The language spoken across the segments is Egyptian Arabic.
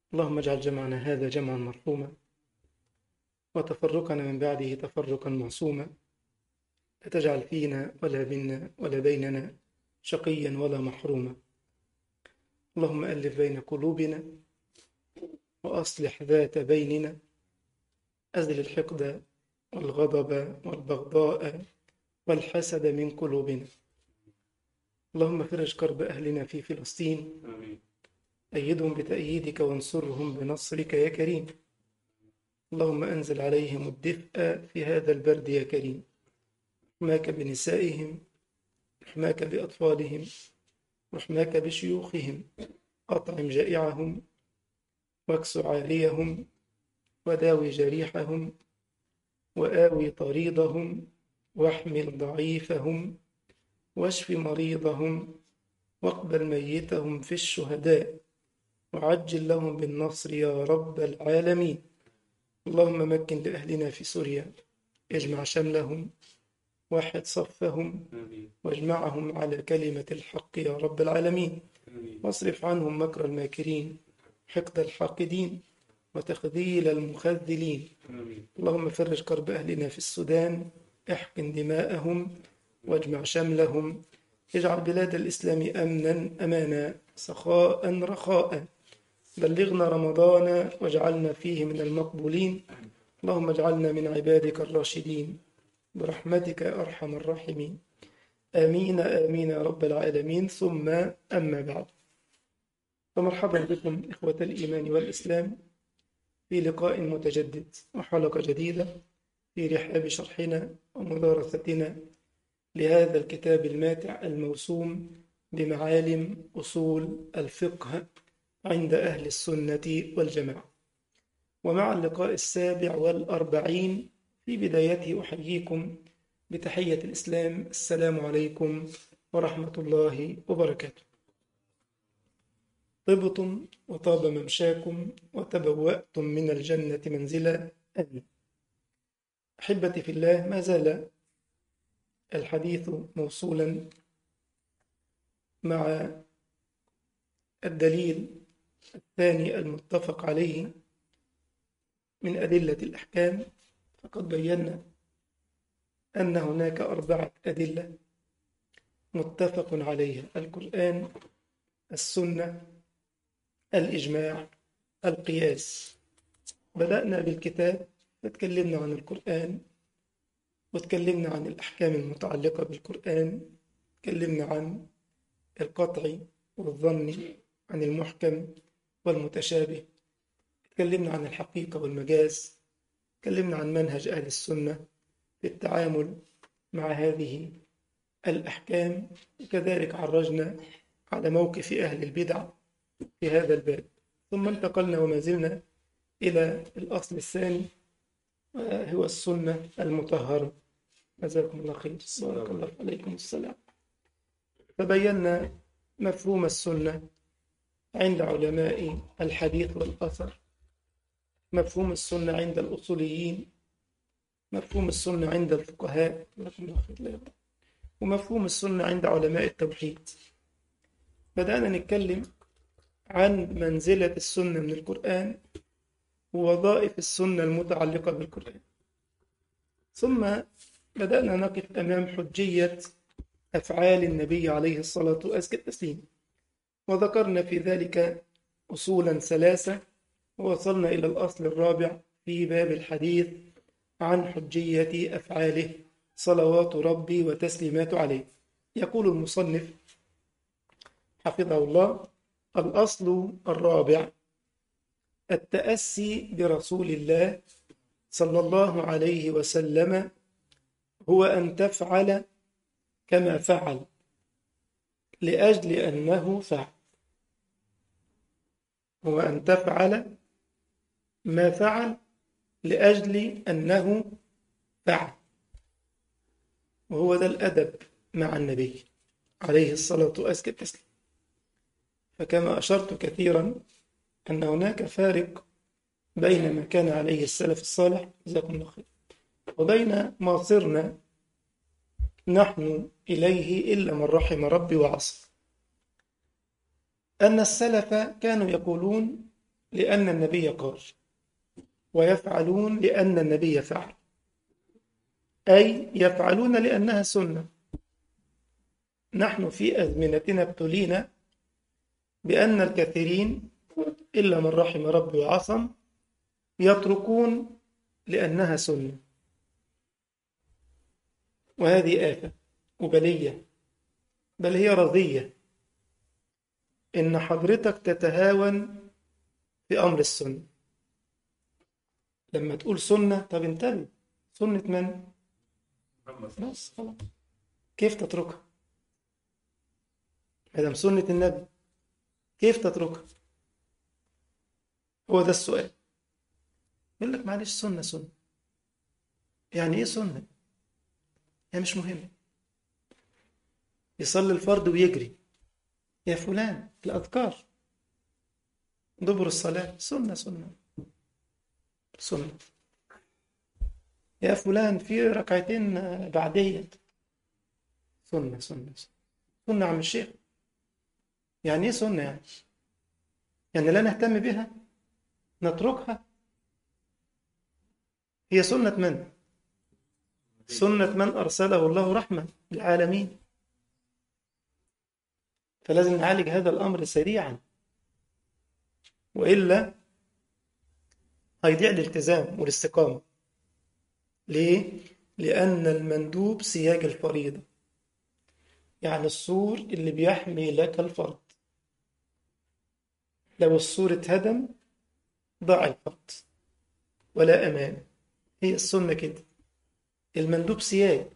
اللهم اجعل جمعنا هذا جمعا مرحوما وتفرقنا من بعده تفرقا معصوما لا تجعل فينا ولا منا ولا بيننا شقيا ولا محروما اللهم ألف بين قلوبنا وأصلح ذات بيننا أزل الحقد والغضب والبغضاء والحسد من قلوبنا اللهم فرج كرب أهلنا في فلسطين آمين أيدهم بتأييدك وانصرهم بنصرك يا كريم اللهم أنزل عليهم الدفء في هذا البرد يا كريم رحماك بنسائهم رحماك بأطفالهم رحماك بشيوخهم أطعم جائعهم واكس عاريهم وداوي جريحهم وآوي طريضهم واحمل ضعيفهم واشف مريضهم واقبل ميتهم في الشهداء وعجل لهم بالنصر يا رب العالمين اللهم مكن لأهلنا في سوريا اجمع شملهم واحد صفهم آمين واجمعهم على كلمة الحق يا رب العالمين آمين واصرف عنهم مكر الماكرين حقد الحاقدين وتخذيل المخذلين آمين اللهم فرج كرب أهلنا في السودان احقن دماءهم واجمع شملهم اجعل بلاد الإسلام أمنا أمانا سخاء رخاء بلغنا رمضان واجعلنا فيه من المقبولين اللهم اجعلنا من عبادك الراشدين برحمتك يا أرحم الراحمين آمين آمين يا رب العالمين ثم أما بعد فمرحبا بكم إخوة الإيمان والإسلام في لقاء متجدد وحلقة جديدة في رحاب شرحنا ومدارستنا لهذا الكتاب الماتع الموسوم بمعالم أصول الفقه عند أهل السنة والجماعة ومع اللقاء السابع والأربعين في بدايته أحييكم بتحية الإسلام السلام عليكم ورحمة الله وبركاته طبتم وطاب ممشاكم وتبوأتم من الجنة منزلا آمين أحبتي في الله ما زال الحديث موصولا مع الدليل الثاني المتفق عليه من أدلة الأحكام فقد بينا أن هناك أربعة أدلة متفق عليها القرآن السنة الإجماع القياس بدأنا بالكتاب فتكلمنا عن القرآن وتكلمنا عن الأحكام المتعلقة بالقرآن تكلمنا عن القطع والظن عن المحكم والمتشابه تكلمنا عن الحقيقة والمجاز تكلمنا عن منهج أهل السنة في التعامل مع هذه الأحكام وكذلك عرجنا على موقف أهل البدع في هذا الباب ثم انتقلنا وما زلنا إلى الأصل الثاني هو السنة المطهرة جزاكم الله خير بارك الله عليكم السلام فبينا مفهوم السنة عند علماء الحديث والأثر مفهوم السنة عند الأصوليين مفهوم السنة عند الفقهاء جزاكم الله خير ومفهوم السنة عند علماء التوحيد بدأنا نتكلم عن منزلة السنة من القرآن ووظائف السنة المتعلقة بالقرآن ثم بدأنا نقف أمام حجية أفعال النبي عليه الصلاة والتسليم وذكرنا في ذلك أصولا ثلاثة ووصلنا إلى الأصل الرابع في باب الحديث عن حجية أفعاله صلوات ربي وتسليمات عليه يقول المصنف حفظه الله الأصل الرابع التأسي برسول الله صلى الله عليه وسلم هو أن تفعل كما فعل لأجل أنه فعل هو أن تفعل ما فعل لأجل أنه فعل وهو ذا الأدب مع النبي عليه الصلاة والسلام فكما أشرت كثيرا أن هناك فارق بين ما كان عليه السلف الصالح جزاكم الله خير وبين ما صرنا نحن إليه إلا من رحم ربي وعصى أن السلف كانوا يقولون لأن النبي قال ويفعلون لأن النبي فعل أي يفعلون لأنها سنة نحن في أزمنتنا ابتلينا بأن الكثيرين إلا من رحم ربي وعصم يتركون لأنها سنة وهذه آفة وبلية بل هي رضية إن حضرتك تتهاون في أمر السنة لما تقول سنة طب انتبه سنة من؟ بس خلاص كيف تتركها؟ مادام سنة النبي كيف تتركها؟ هو ده السؤال يقول لك معلش سنة سنة يعني ايه سنة؟ هي مش مهمة يصلي الفرض ويجري يا فلان الأذكار دبر الصلاة سنة سنة سنة يا فلان في ركعتين بعدية سنة سنة سنة عم الشيخ يعني ايه سنة يعني يعني لا نهتم بها نتركها هي سنة من سنة من أرسله الله رحمة للعالمين فلازم نعالج هذا الأمر سريعا وإلا هيضيع الالتزام والاستقامة ليه؟ لأن المندوب سياج الفريضة يعني السور اللي بيحمي لك الفرض لو السور اتهدم ضاع الفرض ولا أمان هي السنة كده المندوب سياج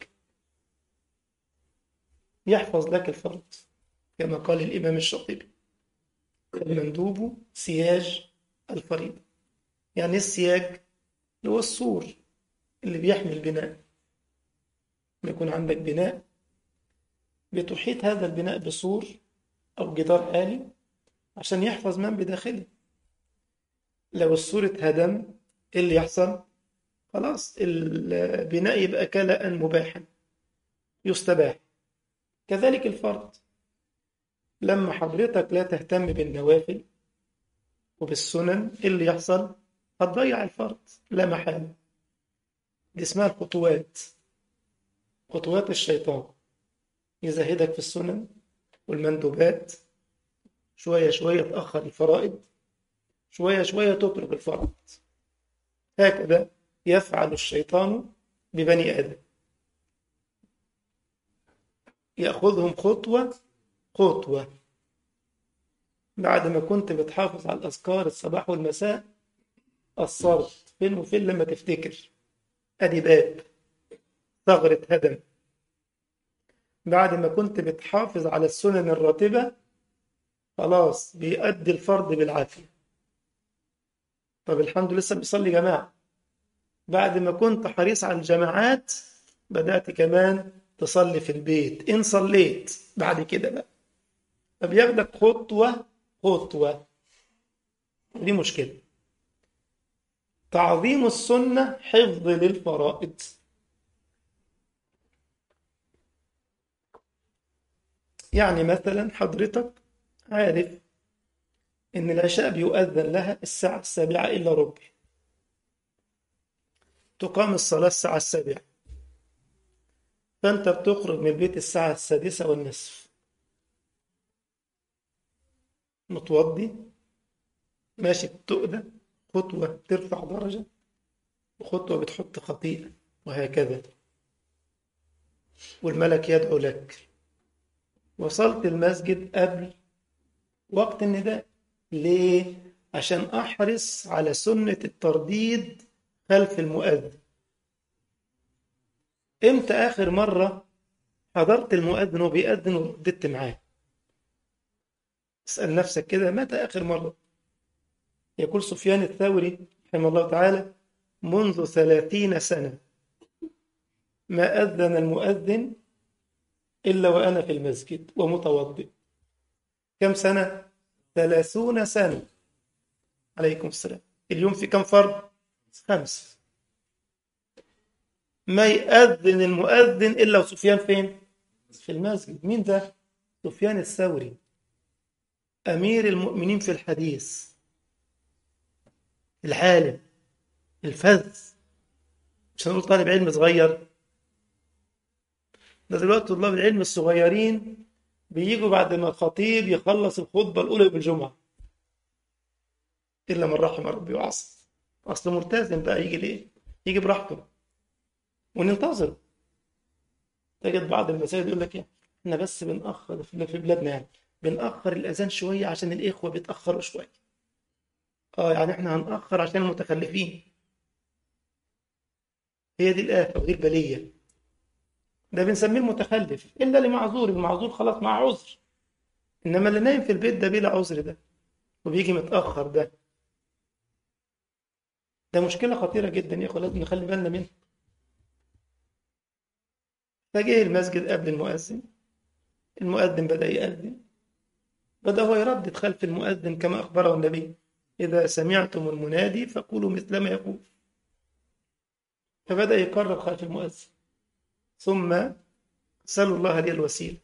يحفظ لك الفرض كما قال الإمام الشاطبي المندوب سياج الفريضة يعني إيه السياج اللي هو السور اللي بيحمي البناء لما يكون عندك بناء بتحيط هذا البناء بسور أو جدار عالي عشان يحفظ من بداخله لو السور اتهدم ايه اللي يحصل خلاص البناء يبقى كلاء مباحا يستباح كذلك الفرض لما حضرتك لا تهتم بالنوافل وبالسنن ايه اللي يحصل هتضيع الفرض لا محالة دي اسمها الخطوات خطوات الشيطان يزهدك في السنن والمندوبات شوية شوية تأخر الفرائض شوية شوية تترك الفرض هكذا يفعل الشيطان ببني آدم يأخذهم خطوة خطوة بعد ما كنت بتحافظ على الأذكار الصباح والمساء قصرت فين وفين لما تفتكر أدي باب ثغرة هدم بعد ما كنت بتحافظ على السنن الراتبة خلاص بيأدي الفرض بالعافية طب الحمد لله لسه بيصلي جماعة بعد ما كنت حريص على الجماعات بدأت كمان تصلي في البيت إن صليت بعد كده بقى فبياخدك خطوة خطوة دي مشكلة تعظيم السنة حفظ للفرائض يعني مثلا حضرتك عارف إن العشاء بيؤذن لها الساعة السابعة إلا ربع تقام الصلاة الساعة السابعة فأنت بتخرج من البيت الساعة السادسة والنصف متوضي ماشي بتؤدى خطوة ترفع درجة وخطوة بتحط خطيئة وهكذا والملك يدعو لك وصلت المسجد قبل وقت النداء ليه؟ عشان أحرص على سنة الترديد خلف المؤذن امتى آخر مرة حضرت المؤذن وبيأذن ورددت معاه اسأل نفسك كده متى آخر مرة يقول سفيان الثوري رحمه الله تعالى منذ ثلاثين سنة ما أذن المؤذن إلا وأنا في المسجد ومتوضئ كم سنة؟ ثلاثون سنة عليكم السلام اليوم في كم فرض؟ خمس ما يأذن المؤذن إلا وسفيان فين؟ في المسجد مين ده؟ سفيان الثوري أمير المؤمنين في الحديث العالم الفذ مش هنقول طالب علم صغير ده دلوقتي طلاب العلم الصغيرين بيجوا بعد ما الخطيب يخلص الخطبة الأولى يوم الجمعة إلا من رحم ربي وعصى أصله ملتزم بقى يجي ليه؟ يجي براحته وننتظر تجد بعض المساجد يقول لك ايه احنا بس بنأخر في بلادنا يعني بنأخر الأذان شوية عشان الإخوة بيتأخروا شوية اه يعني احنا هنأخر عشان المتخلفين هي دي الآفة ودي البلية ده بنسميه المتخلف إلا لمعذور المعذور خلاص مع عذر إنما اللي نايم في البيت ده بلا عذر ده وبيجي متأخر ده ده مشكلة خطيرة جدا يا إخوة لازم نخلي بالنا منها فجه المسجد قبل المؤذن المؤذن بدأ يأذن بدأ هو يردد خلف المؤذن كما أخبره النبي إذا سمعتم المنادي فقولوا مثل ما يقول فبدأ يكرر خلف المؤذن ثم سألوا الله لي الوسيلة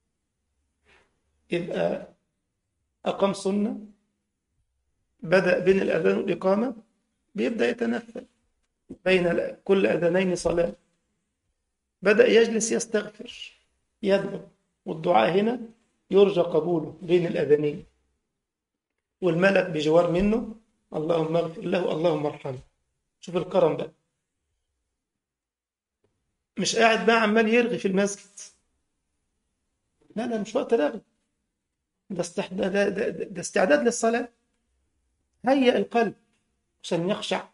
إذ أقام سنة بدأ بين الأذان والإقامة بيبدأ يتنفل بين كل أذانين صلاة بدأ يجلس يستغفر يدعو والدعاء هنا يرجى قبوله بين الأذانين والملك بجوار منه اللهم اغفر له اللهم ارحمه شوف الكرم بقى مش قاعد بقى عمال يرغي في المسجد لا لا مش وقت رغي ده, استحداد ده, ده, ده استعداد للصلاة هيئ القلب عشان يخشع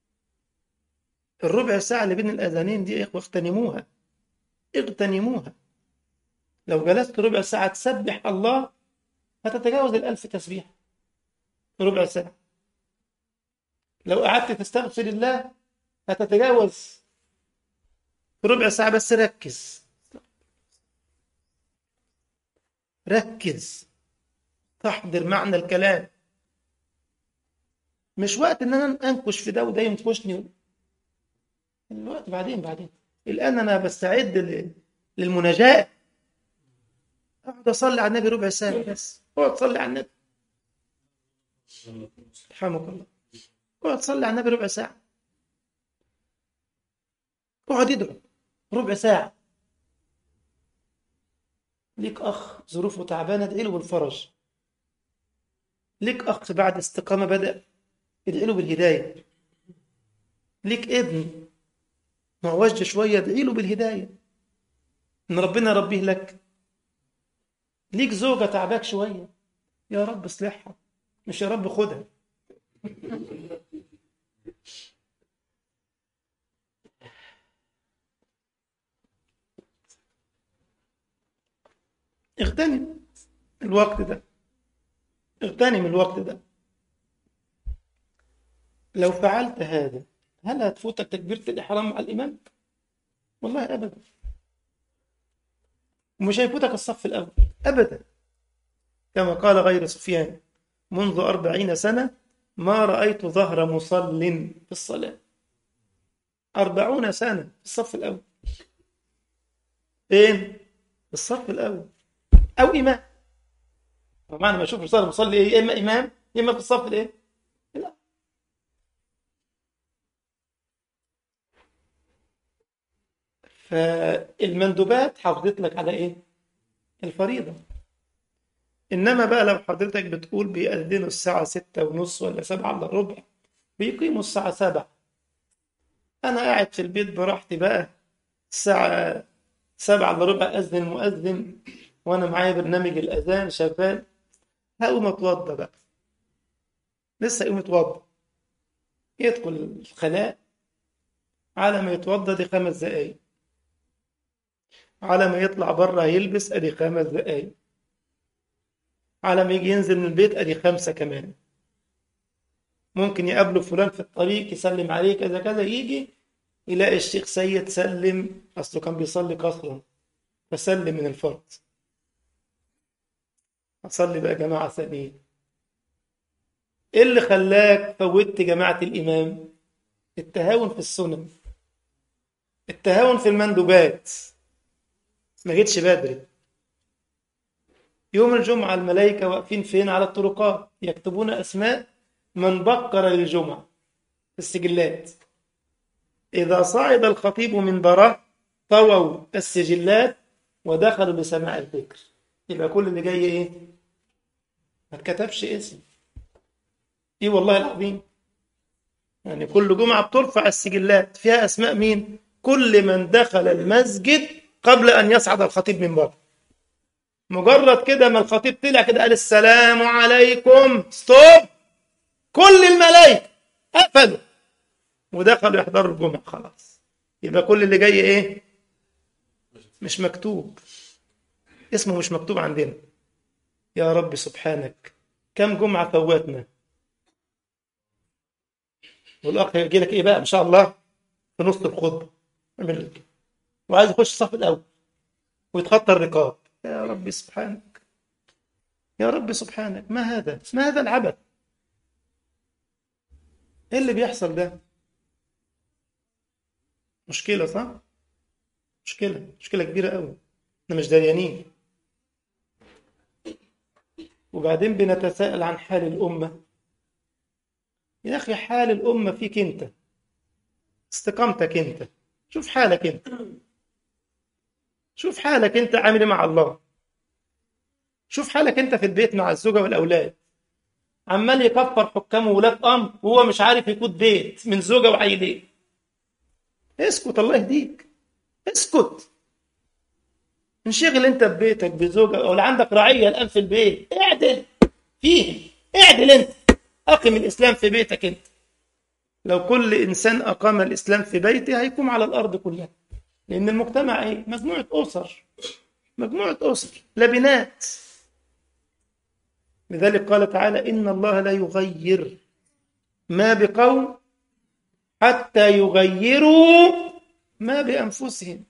الربع ساعة اللي بين الأذانين دي يا إخوة اغتنموها اغتنموها لو جلست ربع ساعة تسبح الله هتتجاوز الألف تسبيح ربع ساعة لو قعدت تستغفر الله هتتجاوز ربع ساعة بس ركز ركز تحضر معنى الكلام مش وقت ان انا انكش في ده وده ينكشني الوقت بعدين بعدين الان انا بستعد للمناجاة اقعد اصلي على النبي ربع ساعة بس اقعد تصلي على النبي رحمك الله اقعد تصلي على النبي ربع ساعة اقعد ادعو ربع ساعة ليك أخ ظروفه تعبانة ادعي له بالفرج ليك أخ بعد استقامة بدأ ادعي له بالهداية ليك ابن معوج شوية ادعي له بالهداية إن ربنا يربيه لك ليك زوجة تعباك شوية يا رب اصلحها مش يا رب خدها اغتنم الوقت ده اغتنم الوقت ده لو فعلت هذا هل هتفوتك تكبيرة الإحرام مع الإمام؟ والله أبدا ومش هيفوتك الصف الأول أبدا كما قال غير سفيان منذ أربعين سنة ما رأيت ظهر مصل في الصلاة أربعون سنة في الصف الأول فين؟ في الصف الأول أو إمام معنى ما أشوف رسالة مصلي إيه؟ يا إما إمام يا إما في الصف الإيه؟ لا فالمندوبات حافظت لك على إيه؟ الفريضة إنما بقى لو حضرتك بتقول بيأذنوا الساعة ستة ونص ولا سبعة إلا ربع بيقيموا الساعة سبعة أنا قاعد في البيت براحتي بقى الساعة سبعة إلا ربع أذن المؤذن وأنا معايا برنامج الأذان شغال هقوم أتوضى بقى لسه قوم أتوضى يدخل الخلاء على ما يتوضى دي خمس دقايق على ما يطلع بره يلبس ادي خمس دقايق على ما يجي ينزل من البيت ادي خمسه كمان ممكن يقابله فلان في الطريق يسلم عليه كذا كذا يجي يلاقي الشيخ سيد سلم اصله كان بيصلي قصرا فسلم من الفرض اصلي بقى جماعه ثانيه ايه اللي خلاك فوتت جماعه الامام التهاون في السنن التهاون في المندوبات ما جيتش بدري يوم الجمعة الملائكة واقفين فين على الطرقات يكتبون أسماء من بكر للجمعة السجلات إذا صعد الخطيب منبره طووا السجلات ودخلوا لسماع الذكر يبقى كل اللي جاي إيه؟ ما اتكتبش اسم إيه والله العظيم يعني كل جمعة بترفع السجلات فيها أسماء مين؟ كل من دخل المسجد قبل أن يصعد الخطيب منبره مجرد كده ما الخطيب طلع كده قال السلام عليكم ستوب كل الملائكة قفلوا ودخلوا يحضروا الجمعة خلاص يبقى كل اللي جاي ايه مش مكتوب اسمه مش مكتوب عندنا يا رب سبحانك كم جمعة فوتنا والأخ يجي لك إيه بقى إن شاء الله في نص الخطبة يعمل لك وعايز يخش الصف الأول ويتخطى الرقاب يا رب سبحانك يا رب سبحانك ما هذا ما هذا العبث ايه اللي بيحصل ده مشكلة صح مشكلة مشكلة كبيرة قوي احنا مش دريانين وبعدين بنتساءل عن حال الأمة يا أخي حال الأمة فيك أنت استقامتك أنت شوف حالك أنت شوف حالك أنت عامل إيه مع الله شوف حالك أنت في البيت مع الزوجة والأولاد عمال يكفر حكام وولاد أمر وهو مش عارف يقود بيت من زوجة وعيلين اسكت الله يهديك اسكت انشغل انت ببيتك بزوجك او عندك رعيه الان في البيت اعدل فيهم اعدل انت اقم الاسلام في بيتك انت لو كل انسان اقام الاسلام في بيته هيقوم على الارض كلها لان المجتمع ايه مجموعه اسر مجموعه اسر لبنات لذلك قال تعالى ان الله لا يغير ما بقوم حتى يغيروا ما بانفسهم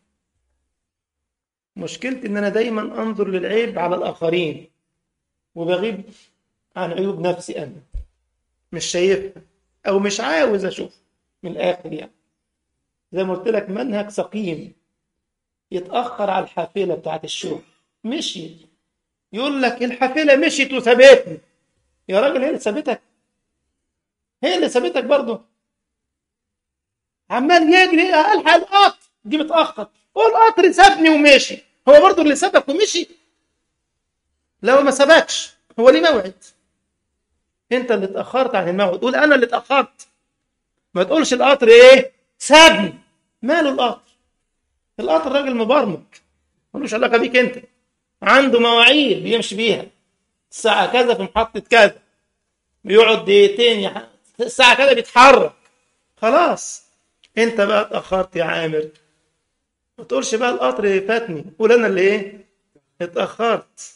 مشكلتي ان انا دايما انظر للعيب على الاخرين وبغيب عن عيوب نفسي انا مش شايفها او مش عاوز اشوف من الاخر يعني زي ما قلت لك منهج سقيم يتاخر على الحافله بتاعت الشغل مشي يقول لك الحافله مشيت وسابتني يا راجل هي اللي سابتك هي اللي سابتك برضه عمال يجري الحق القطر دي متاخر هو القطر سابني ومشي هو برضه اللي سابك ومشي لو ما سابكش هو ليه موعد انت اللي اتاخرت عن الموعد قول انا اللي اتاخرت ما تقولش القطر ايه سابني ماله القطر القطر راجل مبرمج ملوش علاقه بيك انت عنده مواعيد بيمشي بيها الساعه كذا في محطه كذا بيقعد دقيقتين يح... الساعه كذا بيتحرك خلاص انت بقى اتاخرت يا عامر ما تقولش بقى القطر فاتني قول انا اللي ايه اتاخرت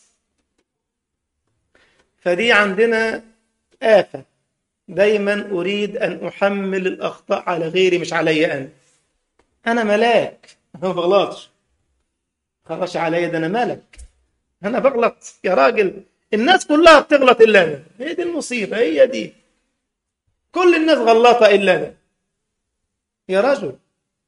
فدي عندنا آفة دايما أريد أن أحمل الأخطاء على غيري مش علي أنا أنا ملاك أنا ما بغلطش خلاص عليا ده أنا ملك أنا بغلط يا راجل الناس كلها بتغلط إلا أنا هي دي المصيبة هي دي كل الناس غلطة إلا أنا يا رجل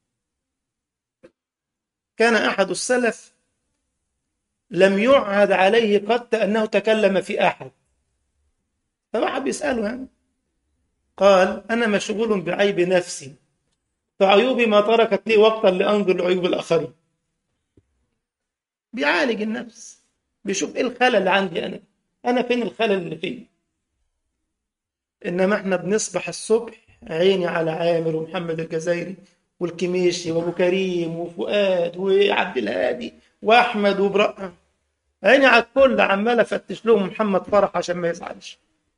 كان أحد السلف لم يعهد عليه قط أنه تكلم في أحد فواحد بيسأله يعني قال أنا مشغول بعيب نفسي فعيوبي ما تركت لي وقتا لأنظر لعيوب الآخرين بيعالج النفس بيشوف إيه الخلل اللي عندي أنا أنا فين الخلل اللي فيه إنما إحنا بنصبح الصبح عيني على عامر ومحمد الجزائري والكميشي وابو كريم وفؤاد وعبد الهادي واحمد وبراء عيني على الكل عمال افتش لهم محمد فرح عشان ما يزعلش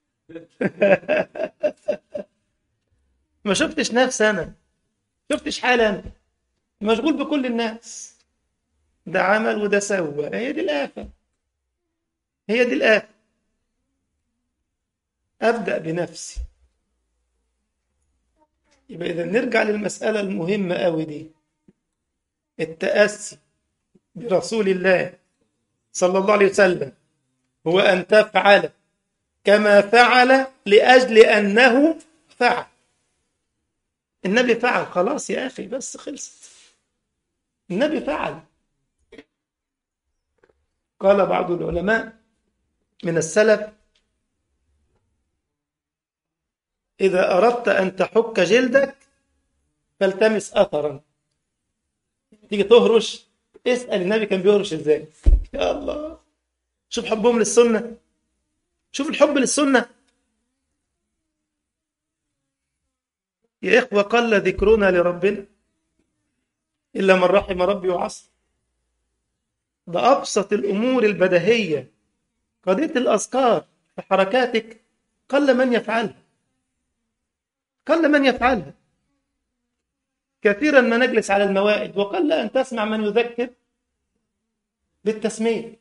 ما شفتش نفسي انا شفتش حالي انا مشغول بكل الناس ده عمل وده سوى هي دي الآفة هي دي الآفة أبدأ بنفسي يبقى إذا نرجع للمسألة المهمة أوي دي التأسي برسول الله صلى الله عليه وسلم هو أن تفعل كما فعل لأجل أنه فعل النبي فعل خلاص يا أخي بس خلصت النبي فعل قال بعض العلماء من السلف إذا أردت أن تحك جلدك فالتمس أثرا تيجي تهرش اسأل النبي كان بيهرش ازاي يا الله شوف حبهم للسنة شوف الحب للسنة يا إخوة قل ذكرنا لربنا إلا من رحم ربي وعصى ده أبسط الأمور البديهية قضية الأذكار في حركاتك قل من يفعلها قل من يفعلها كثيرا ما نجلس على الموائد وقل أن تسمع من يذكر بالتسمية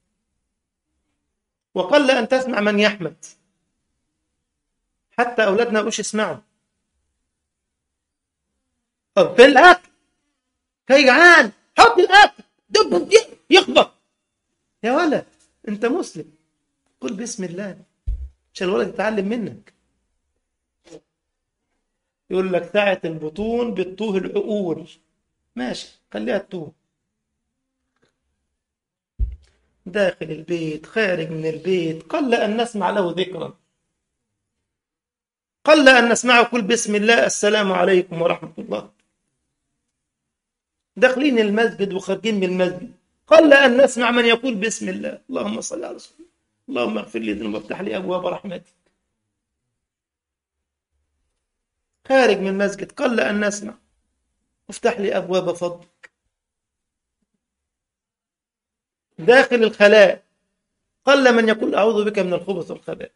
وقل أن تسمع من يحمد حتى أولادنا مش يسمعوا طب فين الأكل؟ كي جعان حط الأكل دب يخبط يا ولد أنت مسلم قل بسم الله عشان الولد يتعلم منك يقول لك ساعة البطون بتوه العقول ماشي خليها تتوه داخل البيت خارج من البيت قل أن نسمع له ذكرا قل أن نسمعه كل بسم الله السلام عليكم ورحمة الله داخلين المسجد وخارجين من المسجد قل أن نسمع من يقول بسم الله اللهم صل على رسول الله اللهم اغفر لي ذنوبي وافتح لي أبواب رحمتك خارج من المسجد قل أن نسمع افتح لي أبواب فضلك داخل الخلاء قل من يقول أعوذ بك من الخبث والخبائث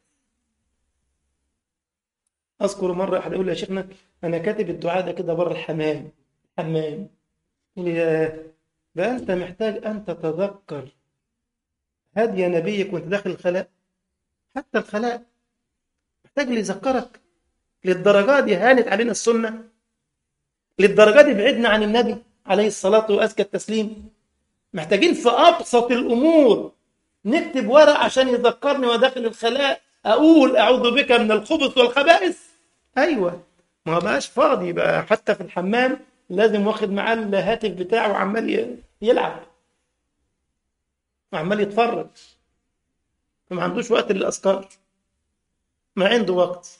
أذكر مرة أحد يقول لي يا شيخنا أنا كاتب الدعاء ده كده بره الحمام حمام يقول لي يا بقى أنت محتاج أن تتذكر هدي نبيك وأنت داخل الخلاء حتى الخلاء محتاج اللي يذكرك للدرجات دي هانت علينا السنة للدرجات دي بعدنا عن النبي عليه الصلاة وأزكى التسليم محتاجين في أبسط الأمور نكتب ورق عشان يذكرني وداخل الخلاء أقول أعوذ بك من الخبث والخبائث أيوة ما بقاش فاضي بقى حتى في الحمام لازم واخد معاه الهاتف بتاعه وعمال يلعب وعمال يتفرج فما عندوش وقت للأذكار ما عنده وقت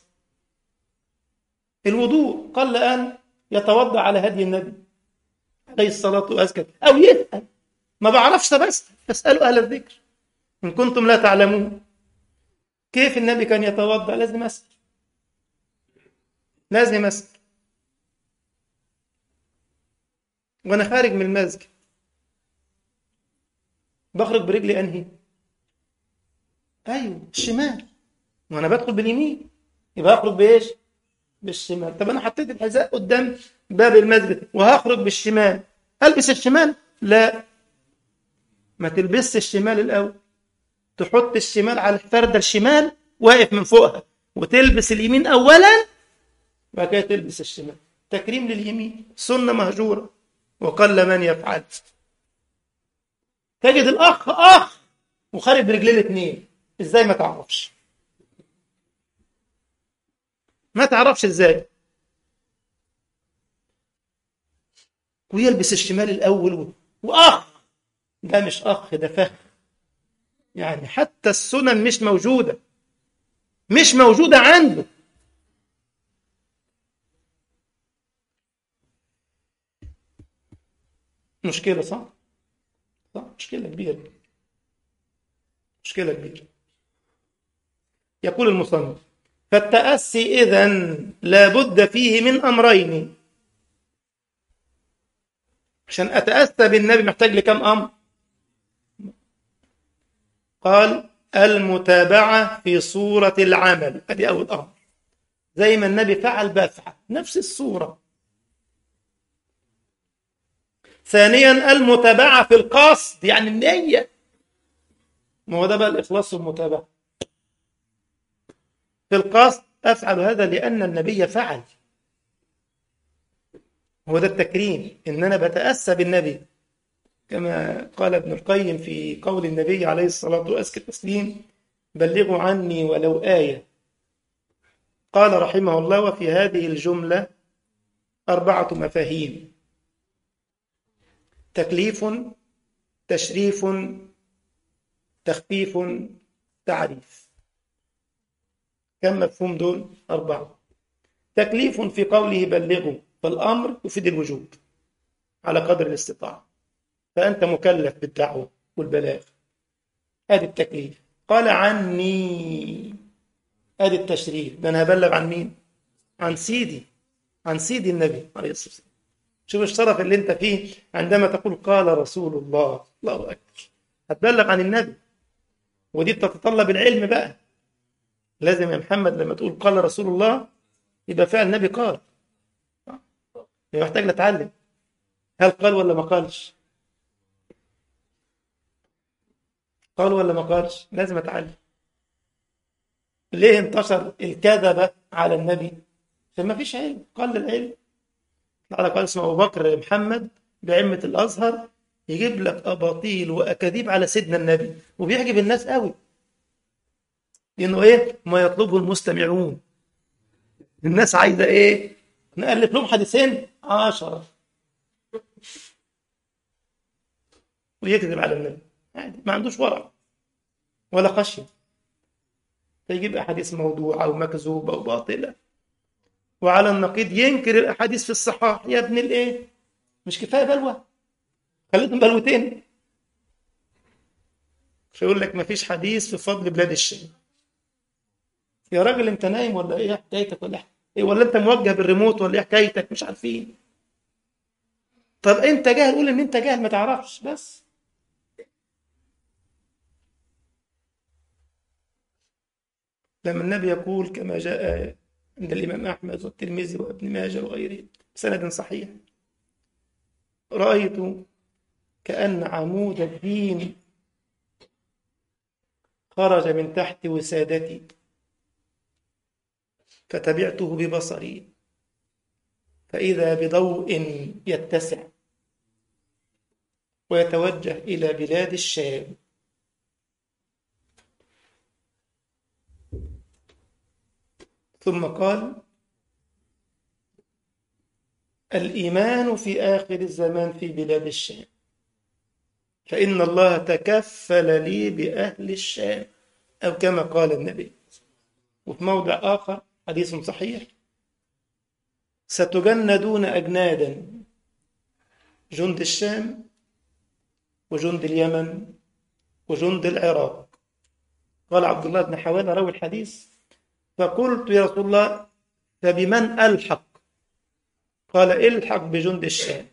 الوضوء قل أن يتوضأ على هدي النبي عليه الصلاة والسلام أو يسأل ما بعرفش بس فاسألوا أهل الذكر إن كنتم لا تعلمون كيف النبي كان يتوضأ لازم أسأل لازم أسأل وأنا خارج من المسجد بخرج برجلي أنهي أيوه الشمال وأنا بدخل باليمين يبقى أخرج بإيش؟ بالشمال طب أنا حطيت الحذاء قدام باب المسجد وهخرج بالشمال ألبس الشمال؟ لا ما تلبسش الشمال الأول تحط الشمال على الفردة الشمال واقف من فوقها وتلبس اليمين أولا وبعد كده تلبس الشمال تكريم لليمين سنة مهجورة وقل من يفعل تجد الأخ أخ وخارج برجليه الاثنين ازاي ما تعرفش ما تعرفش ازاي ويلبس الشمال الأول وأخ ده مش أخ ده فخ يعني حتى السنن مش موجودة مش موجودة عنده مشكلة صح؟ صح مشكلة كبيرة مشكلة كبيرة يقول المصنف فالتأسي إذن لابد فيه من أمرين عشان أتأسى بالنبي محتاج لكم أمر قال المتابعة في صورة العمل أدي أول أمر زي ما النبي فعل بفعل نفس الصورة ثانيا المتابعة في القصد يعني النية ما هو ده بقى الإخلاص والمتابعة في القصد أفعل هذا لأن النبي فعل هو ده التكريم إن أنا بتأسى بالنبي كما قال ابن القيم في قول النبي عليه الصلاة وأزكى التسليم بلغوا عني ولو آية قال رحمه الله وفي هذه الجملة أربعة مفاهيم تكليف تشريف تخفيف تعريف كم مفهوم دول أربعة تكليف في قوله بلغوا فالأمر يفيد الوجوب على قدر الاستطاعة فأنت مكلف بالدعوة والبلاغ هذا التكليف قال عني ادي التشريف ده انا هبلغ عن مين عن سيدي عن سيدي النبي عليه الصلاه والسلام شوف الشرف اللي انت فيه عندما تقول قال رسول الله الله اكبر هتبلغ عن النبي ودي بتتطلب العلم بقى لازم يا محمد لما تقول قال رسول الله يبقى فعلا النبي قال يبقى محتاج نتعلم هل قال ولا ما قالش قال ولا ما قالش لازم اتعلم ليه انتشر الكذبة على النبي عشان ما فيش علم قل العلم على قال اسمه أبو بكر محمد بعمة الأزهر يجيب لك أباطيل وأكاذيب على سيدنا النبي وبيعجب الناس قوي لأنه إيه ما يطلبه المستمعون الناس عايزة إيه نألف لهم حديثين عشرة ويكذب على النبي عادي ما عندوش ورع ولا خشية فيجيب أحاديث موضوعة أو مكذوبة أو باطلة وعلى النقيض ينكر الأحاديث في الصحاح يا ابن الإيه مش كفاية بلوى خليتهم بلوتين فيقول لك ما فيش حديث في فضل بلاد الشام يا راجل انت نايم ولا ايه حكايتك ولا ايه ولا انت موجه بالريموت ولا ايه حكايتك مش عارفين طب انت جاهل قول ان انت جاهل ما تعرفش بس لما النبي يقول كما جاء عند الإمام أحمد والترمذي وابن ماجه وغيره بسند صحيح رأيت كأن عمود الدين خرج من تحت وسادتي فتبعته ببصري فإذا بضوء يتسع ويتوجه إلى بلاد الشام ثم قال الإيمان في آخر الزمان في بلاد الشام فإن الله تكفل لي بأهل الشام أو كما قال النبي وفي موضع آخر حديث صحيح ستجندون أجنادا جند الشام وجند اليمن وجند العراق قال عبد الله بن حوالة روي الحديث فقلت يا رسول الله فبمن ألحق قال الحق بجند الشام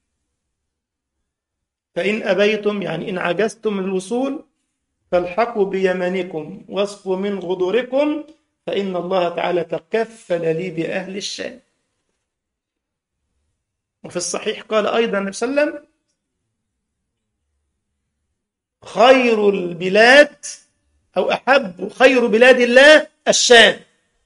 فإن أبيتم يعني إن عجزتم من الوصول فالحقوا بيمنكم واصفوا من غدوركم فإن الله تعالى تكفل لي بأهل الشام وفي الصحيح قال أيضا النبي صلى الله عليه وسلم خير البلاد أو أحب خير بلاد الله الشام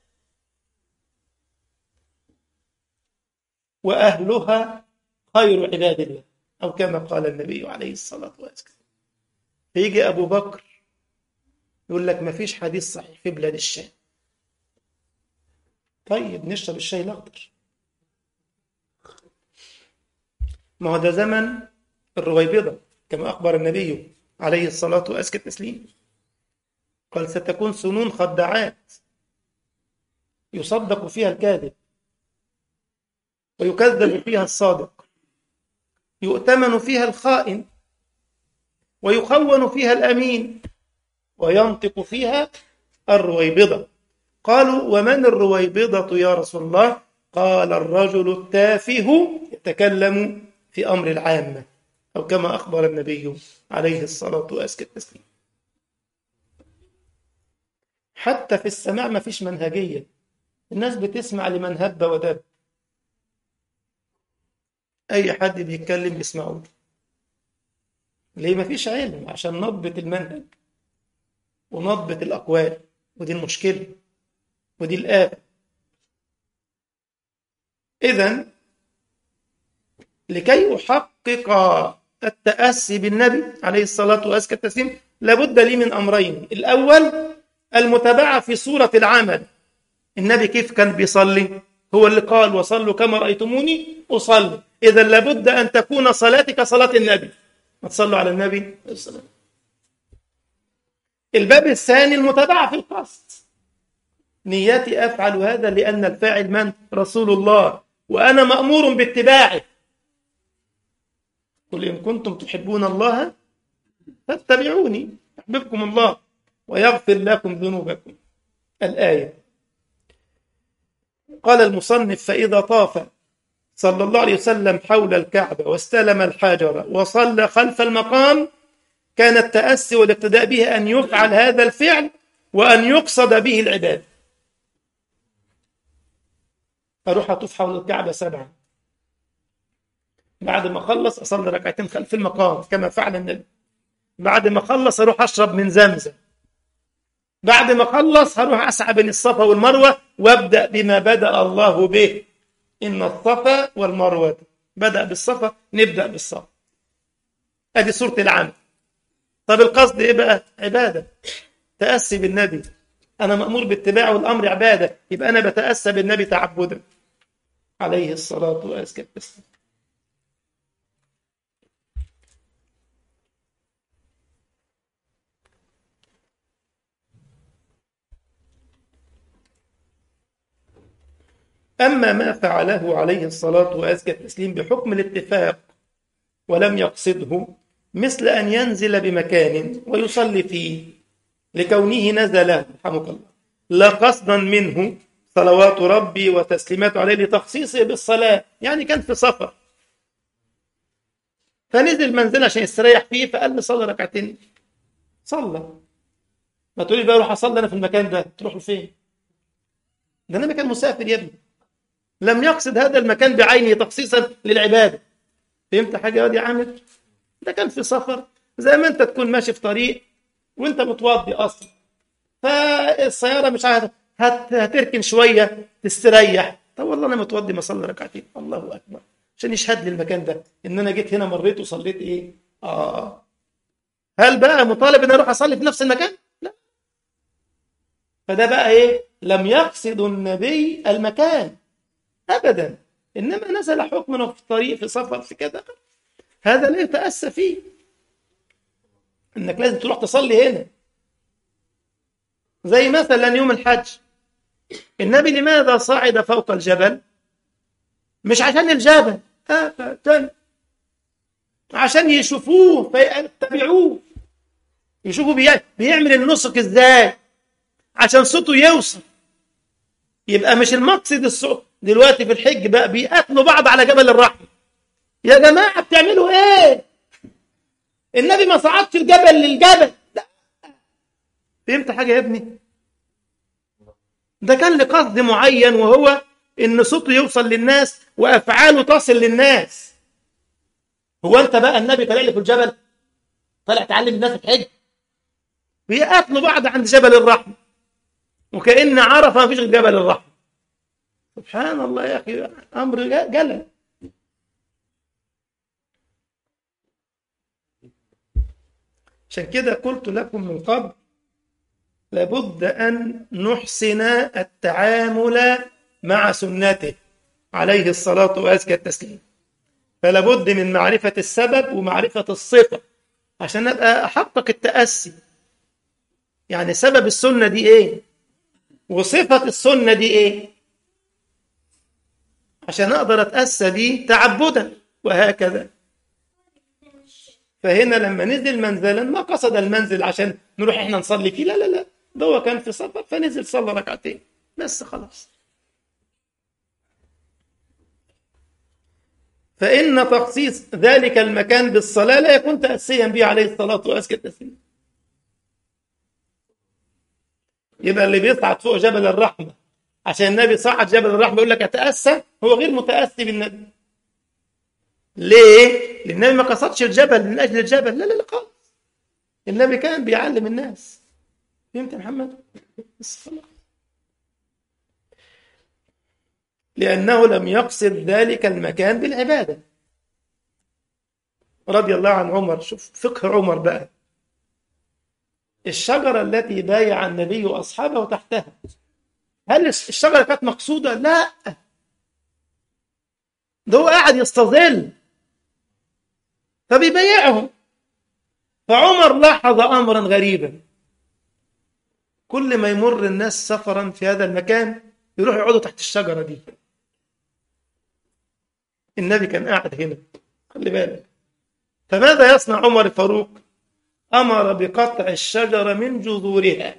وأهلها خير عباد الله أو كما قال النبي عليه الصلاة والسلام فيجي أبو بكر يقول لك ما فيش حديث صحيح في بلاد الشام طيب نشرب الشاي الأخضر ما هو ده زمن الرويبضة كما أخبر النبي عليه الصلاة وأزكى التسليم قال ستكون سنون خداعات يصدق فيها الكاذب ويكذب فيها الصادق يؤتمن فيها الخائن ويخون فيها الأمين وينطق فيها الرويبضة قالوا ومن الرويبضة يا رسول الله قال الرجل التافه يتكلم في أمر العامة أو كما أخبر النبي عليه الصلاة وأزكى التسليم حتى في السماع ما فيش منهجية الناس بتسمع لمن هب ودب أي حد بيتكلم بيسمعوه ليه ما فيش علم عشان نضبط المنهج ونضبط الأقوال ودي المشكلة ودي الآفة إذا لكي أحقق التأسي بالنبي عليه الصلاة وأزكى التسليم لابد لي من أمرين الأول المتابعة في صورة العمل النبي كيف كان بيصلي هو اللي قال وصلوا كما رأيتموني أصلي إذا لابد أن تكون صلاتك صلاة النبي ما تصلوا على النبي الباب الثاني المتابعة في القصد نيتي أفعل هذا لأن الفاعل من؟ رسول الله وأنا مأمور باتباعه قل إن كنتم تحبون الله فاتبعوني يحببكم الله ويغفر لكم ذنوبكم الآية قال المصنف فإذا طاف صلى الله عليه وسلم حول الكعبة واستلم الحجر وصلى خلف المقام كان التأسي والاقتداء به أن يفعل هذا الفعل وأن يقصد به العباد أروح أطوف حول الكعبة سبعا بعد ما أخلص أصلي ركعتين خلف المقام كما فعل النبي بعد ما أخلص أروح أشرب من زمزم بعد ما أخلص هروح أسعى بين الصفا والمروة وأبدأ بما بدأ الله به إن الصفا والمروة بدأ بالصفا نبدأ بالصفا أدي صورة العمل طب القصد إيه بقى عبادة تأسي بالنبي أنا مأمور باتباعه والأمر عبادة يبقى أنا بتأسى بالنبي تعبدا عليه الصلاة والسلام أما ما فعله عليه الصلاة وأزكى التسليم بحكم الاتفاق ولم يقصده مثل أن ينزل بمكان ويصلي فيه لكونه نزل رحمك الله لا قصدا منه صلوات ربي وتسليماته عليه لتخصيصه بالصلاة يعني كان في سفر فنزل منزل عشان يستريح فيه فقال لي صلي ركعتين صلى ما تقولي بقى اروح اصلي انا في المكان ده تروح فين ده انا مكان مسافر يا ابني لم يقصد هذا المكان بعينه تخصيصا للعباده فهمت حاجه يا واد يا عامر ده كان في سفر زي ما انت تكون ماشي في طريق وانت متوضي اصلا فالسياره مش عارف هت... هتركن شويه تستريح طب والله انا متوضي ما اصلي ركعتين الله اكبر عشان يشهد لي المكان ده ان انا جيت هنا مريت وصليت ايه اه هل بقى مطالب ان اروح اصلي في نفس المكان لا فده بقى ايه لم يقصد النبي المكان ابدا انما نزل حكم في الطريق في سفر في كذا هذا لا يتاسى فيه انك لازم تروح تصلي هنا زي مثلا يوم الحج النبي لماذا صعد فوق الجبل مش عشان الجبل ابدا عشان يشوفوه فيتبعوه يشوفوا بيعمل النسك ازاي عشان صوته يوصل يبقى مش المقصد الصوت دلوقتي في الحج بقى بيقاتلوا بعض على جبل الرحمه يا جماعه بتعملوا ايه النبي ما صعدش الجبل للجبل لا فهمت حاجه يا ابني ده كان لقصد معين وهو ان صوته يوصل للناس وافعاله تصل للناس هو انت بقى النبي طالع لي في الجبل طالع تعلم الناس الحج بيقاتلوا بعض عند جبل الرحمه وكأن عرفه ما فيش غير جبل الرحمه سبحان الله يا اخي امر جلل عشان كده قلت لكم من قبل لابد أن نحسن التعامل مع سنته عليه الصلاة وأزكى التسليم فلا بد من معرفة السبب ومعرفة الصفة عشان أبقى أحقق التأسي يعني سبب السنة دي إيه وصفة السنة دي إيه عشان أقدر أتأسى بيه تعبدا وهكذا فهنا لما نزل منزلا ما قصد المنزل عشان نروح احنا نصلي فيه لا لا لا ده هو كان في سفر فنزل صلى ركعتين بس خلاص فإن تخصيص ذلك المكان بالصلاة لا يكون تأسيا به عليه الصلاة وأزكى التسليم يبقى اللي بيصعد فوق جبل الرحمة عشان النبي صعد جبل الرحمة يقول لك أتأسى هو غير متأسي بالنبي ليه؟ لأن النبي ما قصدش الجبل من أجل الجبل لا لا لا خالص النبي كان بيعلم الناس فهمت يا محمد؟ بس خلاص لأنه لم يقصد ذلك المكان بالعبادة رضي الله عن عمر شوف فقه عمر بقى الشجرة التي بايع النبي وأصحابه تحتها هل الشجرة كانت مقصودة؟ لا ده هو قاعد يستظل فبيبيعهم فعمر لاحظ أمرا غريبا كل ما يمر الناس سفرا في هذا المكان يروحوا يقعدوا تحت الشجرة دي النبي كان قاعد هنا خلي بالك فماذا يصنع عمر الفاروق أمر بقطع الشجرة من جذورها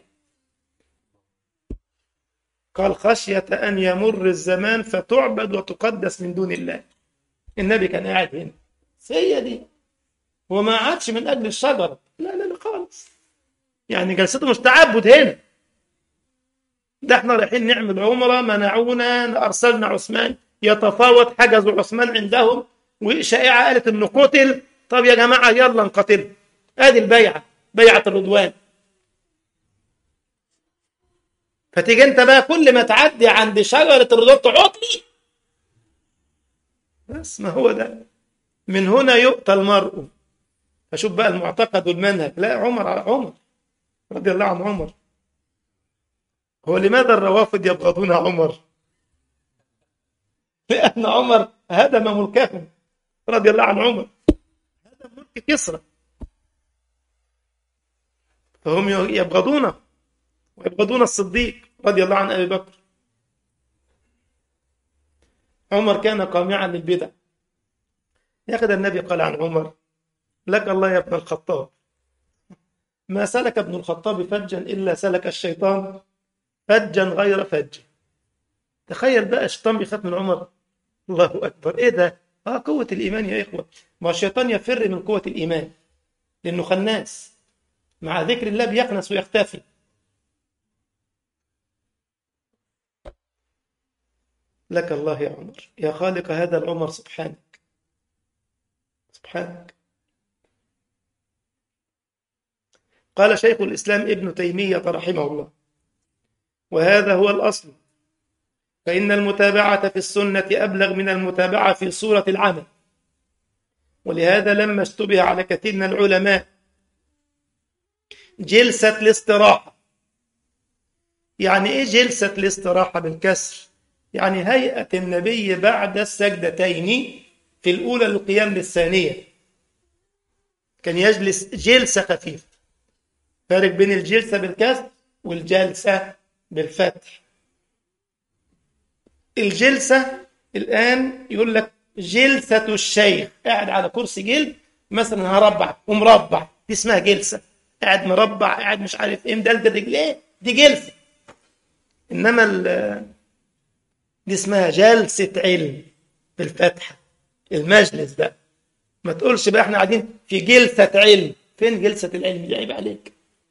قال خشية أن يمر الزمان فتعبد وتقدس من دون الله النبي كان قاعد هنا هي دي وما عادش من أجل الشجرة لا لا لا خالص يعني جلسته مش تعبد هنا ده احنا رايحين نعمل عمرة منعونا أرسلنا عثمان يتفاوض حجزوا عثمان عندهم وشائعة قالت إنه قتل طب يا جماعة يلا نقاتله ادي البيعة بيعة الرضوان فتيجي انت بقى كل ما تعدي عند شجرة الرضوان تقعد لي بس ما هو ده من هنا يؤتى المرء فشوف بقى المعتقد والمنهج لا عمر على عمر رضي الله عن عمر هو لماذا الروافض يبغضون عمر لأن عمر هدم ملكهم رضي الله عن عمر هدم ملك كسرى فهم يبغضونه ويبغضون الصديق رضي الله عن أبي بكر عمر كان قامعا للبدع ياخذ النبي قال عن عمر لك الله يا ابن الخطاب ما سلك ابن الخطاب فجا إلا سلك الشيطان فجا غير فج تخيل بقى الشيطان بيخاف من عمر الله أكبر إيه ده آه قوة الإيمان يا إخوة ما الشيطان يفر من قوة الإيمان لأنه خناس مع ذكر الله بيخنس ويختفي لك الله يا عمر يا خالق هذا العمر سبحانك سبحانك قال شيخ الإسلام ابن تيمية رحمه الله وهذا هو الأصل فإن المتابعة في السنة أبلغ من المتابعة في صورة العمل ولهذا لما اشتبه على كثير من العلماء جلسة الاستراحة يعني إيه جلسة الاستراحة بالكسر يعني هيئة النبي بعد السجدتين في الأولى للقيام للثانية كان يجلس جلسة خفيفة فارق بين الجلسة بالكسر والجلسة بالفتح الجلسة الآن يقول لك جلسة الشيخ قاعد على كرسي جلد مثلا هربع ومربع دي اسمها جلسة قاعد مربع قاعد مش عارف ايه مدلدل رجليه دي جلسة انما دي اسمها جلسة علم بالفتحة المجلس ده ما تقولش بقى احنا قاعدين في جلسة علم فين جلسة العلم دي عيب عليك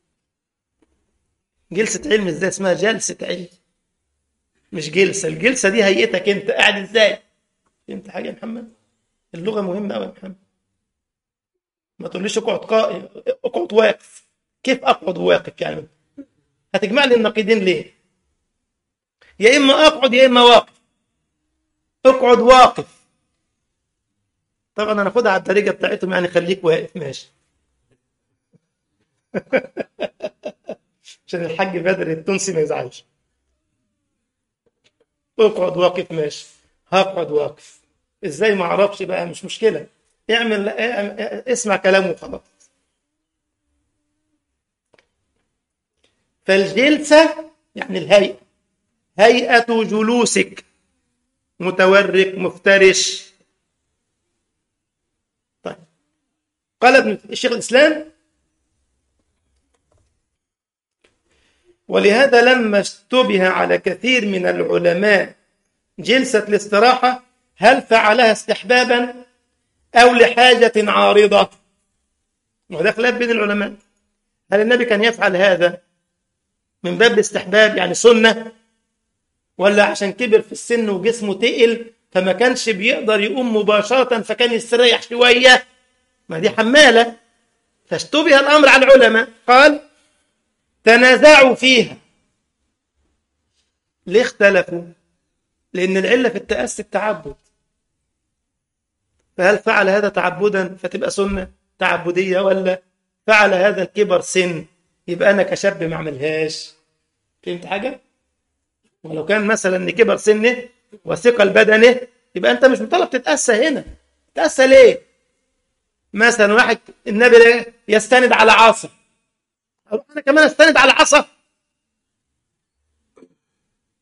جلسة علم ازاي اسمها جلسة علم مش جلسة الجلسة دي هيئتك انت قاعد ازاي فهمت حاجة يا محمد اللغة مهمة قوي يا محمد ما تقوليش اقعد قائم اقعد واقف كيف اقعد واقف يعني هتجمع لي النقيضين ليه يا اما اقعد يا اما واقف اقعد واقف طبعا انا اخدها على الطريقه بتاعتهم يعني خليك واقف ماشي عشان الحاج بدر التونسي ما يزعلش اقعد واقف ماشي هقعد واقف ازاي ما اعرفش بقى مش مشكله اعمل اسمع كلامه وخلاص فالجلسه يعني الهيئه هيئه جلوسك متورك مفترش طيب قال ابن الشيخ الاسلام ولهذا لما اشتبه على كثير من العلماء جلسة الاستراحة هل فعلها استحبابا أو لحاجة عارضة وده خلاف بين العلماء هل النبي كان يفعل هذا من باب الاستحباب يعني سنة ولا عشان كبر في السن وجسمه تقل فما كانش بيقدر يقوم مباشرة فكان يستريح شوية ما دي حمالة فاشتبه الأمر على العلماء قال تنازعوا فيها ليه اختلفوا لأن العلة في التأسي التعبد فهل فعل هذا تعبدا فتبقى سنة تعبدية ولا فعل هذا الكبر سن يبقى أنا كشاب ما عملهاش فهمت حاجة؟ ولو كان مثلا ان كبر سنه وثقل بدنه يبقى انت مش مطالب تتأسى هنا تتأسى ليه؟ مثلا واحد النبي يستند على عصا اروح انا كمان استند على عصا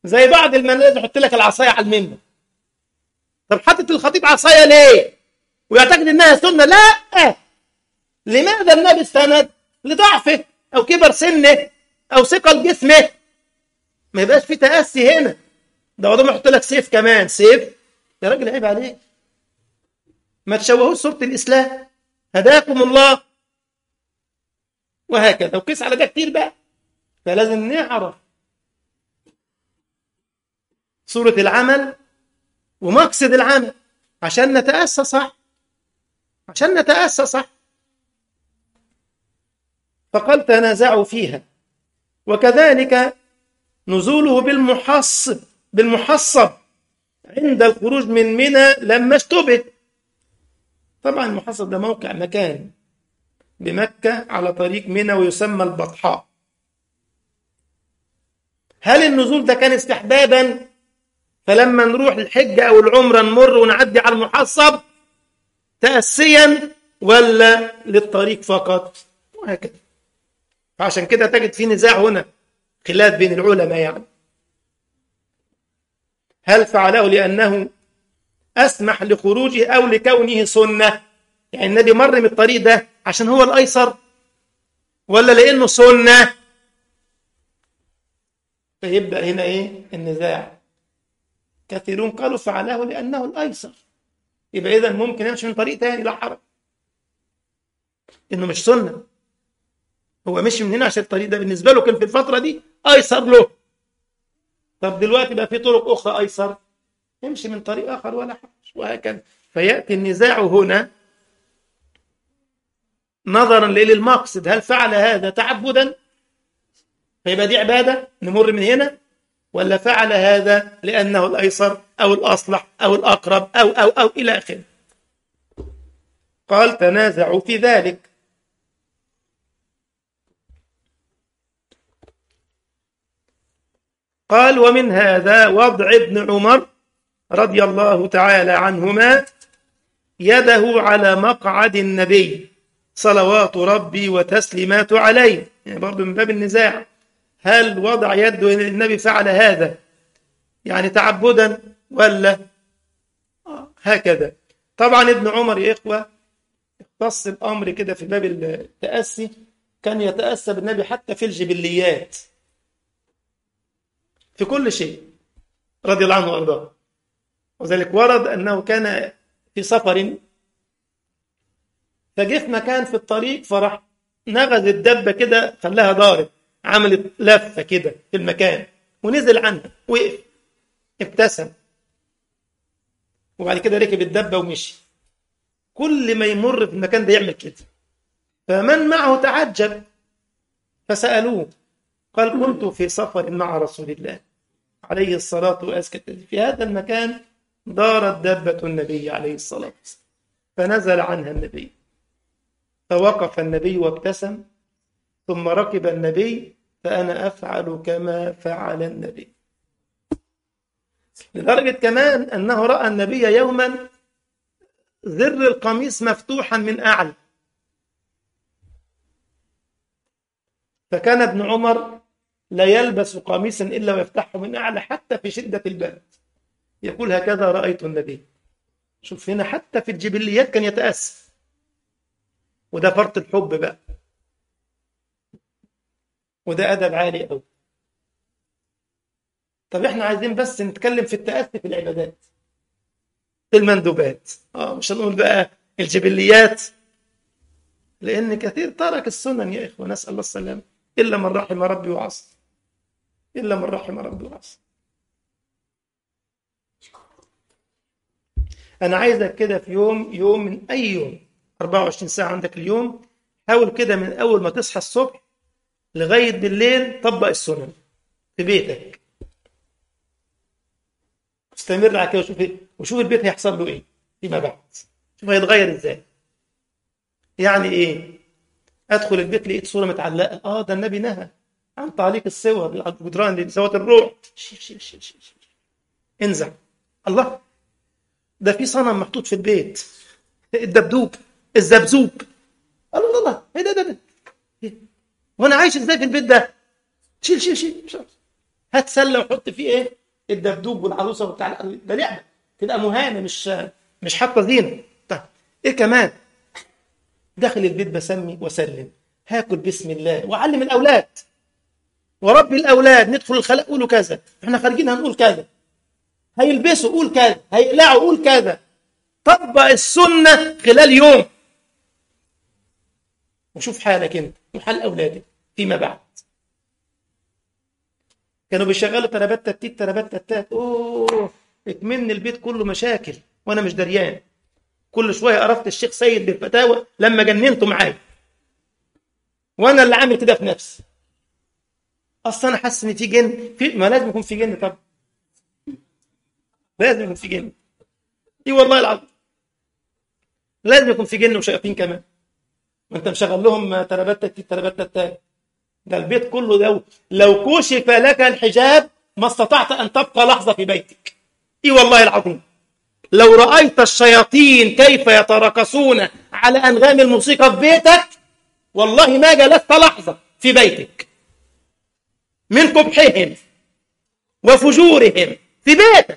زي بعض المنازل يحط لك العصايه على المنبر طب حاطط الخطيب عصايه ليه ويعتقد انها سنه لا لماذا النبي استند لضعفه او كبر سنه او ثقل جسمه ما يبقاش في تاسي هنا ده وضع يحط لك سيف كمان سيف يا راجل عيب عليك ما تشوهوش صوره الاسلام هداكم الله وهكذا وقيس على ده كتير بقى فلازم نعرف صورة العمل ومقصد العمل عشان نتأسى صح عشان نتأسى صح فقال تنازعوا فيها وكذلك نزوله بالمحصب بالمحصب عند الخروج من منى لما اشتبه طبعا المحصب ده موقع مكان بمكة على طريق منى ويسمى البطحاء هل النزول ده كان استحبابا فلما نروح الحجة أو العمرة نمر ونعدي على المحصب تأسيا ولا للطريق فقط وهكذا فعشان كده تجد في نزاع هنا خلاف بين العلماء يعني هل فعله لأنه أسمح لخروجه أو لكونه سنة يعني النبي مر من الطريق ده عشان هو الأيسر ولا لأنه سنة فيبدأ هنا إيه النزاع كثيرون قالوا فعله لأنه الأيسر يبقى إذا ممكن يمشي من طريق تاني لا حرج إنه مش سنة هو مشي من هنا عشان الطريق ده بالنسبة له كان في الفترة دي أيسر له طب دلوقتي بقى في طرق أخرى أيسر يمشي من طريق آخر ولا حرج وهكذا فيأتي النزاع هنا نظرا للمقصد هل فعل هذا تعبدا فيبقى دي عبادة نمر من هنا ولا فعل هذا لأنه الأيسر أو الأصلح أو الأقرب أو أو أو إلى آخره قال تنازعوا في ذلك قال ومن هذا وضع ابن عمر رضي الله تعالى عنهما يده على مقعد النبي صلوات ربي وتسليمات عليه يعني برضه من باب النزاع هل وضع يده النبي فعل هذا يعني تعبدا ولا هكذا طبعا ابن عمر يا إخوة اختص الأمر كده في باب التأسي كان يتأسى بالنبي حتى في الجبليات في كل شيء رضي الله عنه وأرضاه وذلك ورد أنه كان في سفر فجه في مكان في الطريق فراح نغز الدبة كده خلاها ضارب عملت لفة كده في المكان ونزل عنها وقف ابتسم وبعد كده ركب الدبة ومشي كل ما يمر في المكان ده يعمل كده فمن معه تعجب فسألوه قال كنت في سفر مع رسول الله عليه الصلاة والسلام في هذا المكان دارت دبة النبي عليه الصلاة والسلام فنزل عنها النبي فوقف النبي وابتسم ثم ركب النبي فأنا أفعل كما فعل النبي لدرجة كمان أنه رأى النبي يوما ذر القميص مفتوحا من أعلى فكان ابن عمر لا يلبس قميصا إلا ويفتحه من أعلى حتى في شدة البرد يقول هكذا رأيت النبي شوف هنا حتى في الجبليات كان يتأسف وده فرط الحب بقى وده أدب عالي قوي طب احنا عايزين بس نتكلم في التأسي في العبادات في المندوبات اه مش هنقول بقى الجبليات لأن كثير ترك السنن يا إخوة نسأل الله السلامة إلا من رحم ربي وعصى إلا من رحم ربي وعصى أنا عايزك كده في يوم يوم من أي يوم 24 ساعة عندك اليوم حاول كده من أول ما تصحى الصبح لغاية بالليل طبق السنن في بيتك استمر على كده وشوف وشوف البيت هيحصل له ايه فيما بعد شوف هيتغير ازاي يعني ايه ادخل البيت لقيت صوره متعلقه اه ده النبي نهى عن تعليق الصور على الجدران لذوات الروح شيل شيل شيل شيل شيل انزع الله ده في صنم محطوط في البيت الدبدوب الزبزوب الله الله ايه ده ده ده إيه؟ وانا عايش ازاي في البيت ده شيل شيل شيل هات سله وحط فيه ايه الدبدوب والعروسه وبتاع ده لعبه تبقى مهانه مش مش حاطه زينه طيب ايه كمان داخل البيت بسمي وسلم هاكل بسم الله وعلم الاولاد وربي الاولاد ندخل الخلاء قولوا كذا احنا خارجين هنقول كذا هيلبسوا قول كذا هيقلعوا قول كذا طبق السنه خلال يوم وشوف حالك انت وحال اولادك فيما بعد كانوا بيشغلوا ترابات تتيت ترابات تتات اوه اكمن البيت كله مشاكل وانا مش دريان كل شويه عرفت الشيخ سيد بالفتاوى لما جننته معايا وانا اللي عامل كده في نفسي اصل انا حاسس ان في جن في ما لازم يكون في جن طب لازم يكون في جن اي والله العظيم لازم يكون في جن وشياطين كمان ما انت مشغل لهم ترابات تتيت ترابات تتات ده البيت كله لو لو كشف لك الحجاب ما استطعت ان تبقى لحظه في بيتك اي والله العظيم لو رايت الشياطين كيف يتراكصون على انغام الموسيقى في بيتك والله ما جلست لحظه في بيتك من قبحهم وفجورهم في بيتك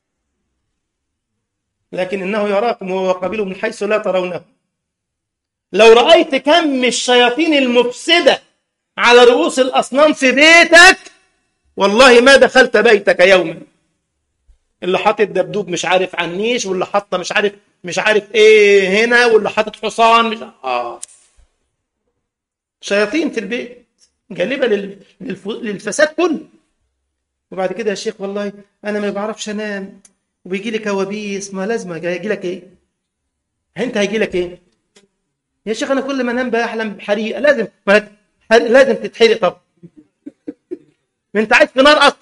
لكن انه يراكم هو وقبيله من حيث لا ترونه لو رايت كم الشياطين المفسده على رؤوس الأصنام في بيتك والله ما دخلت بيتك يوما اللي حاطط دبدوب مش عارف عنيش واللي حاطه مش عارف مش عارف ايه هنا واللي حاطط حصان مش اه شياطين في البيت جالبه لل... للف... للفساد كله وبعد كده يا شيخ والله انا ما بعرفش انام وبيجي لي كوابيس ما لازم هيجي لك ايه انت هيجي لك ايه يا شيخ انا كل ما انام بحلم بحريقه لازم ما لازم تتحرق طب انت عايش في نار اصلا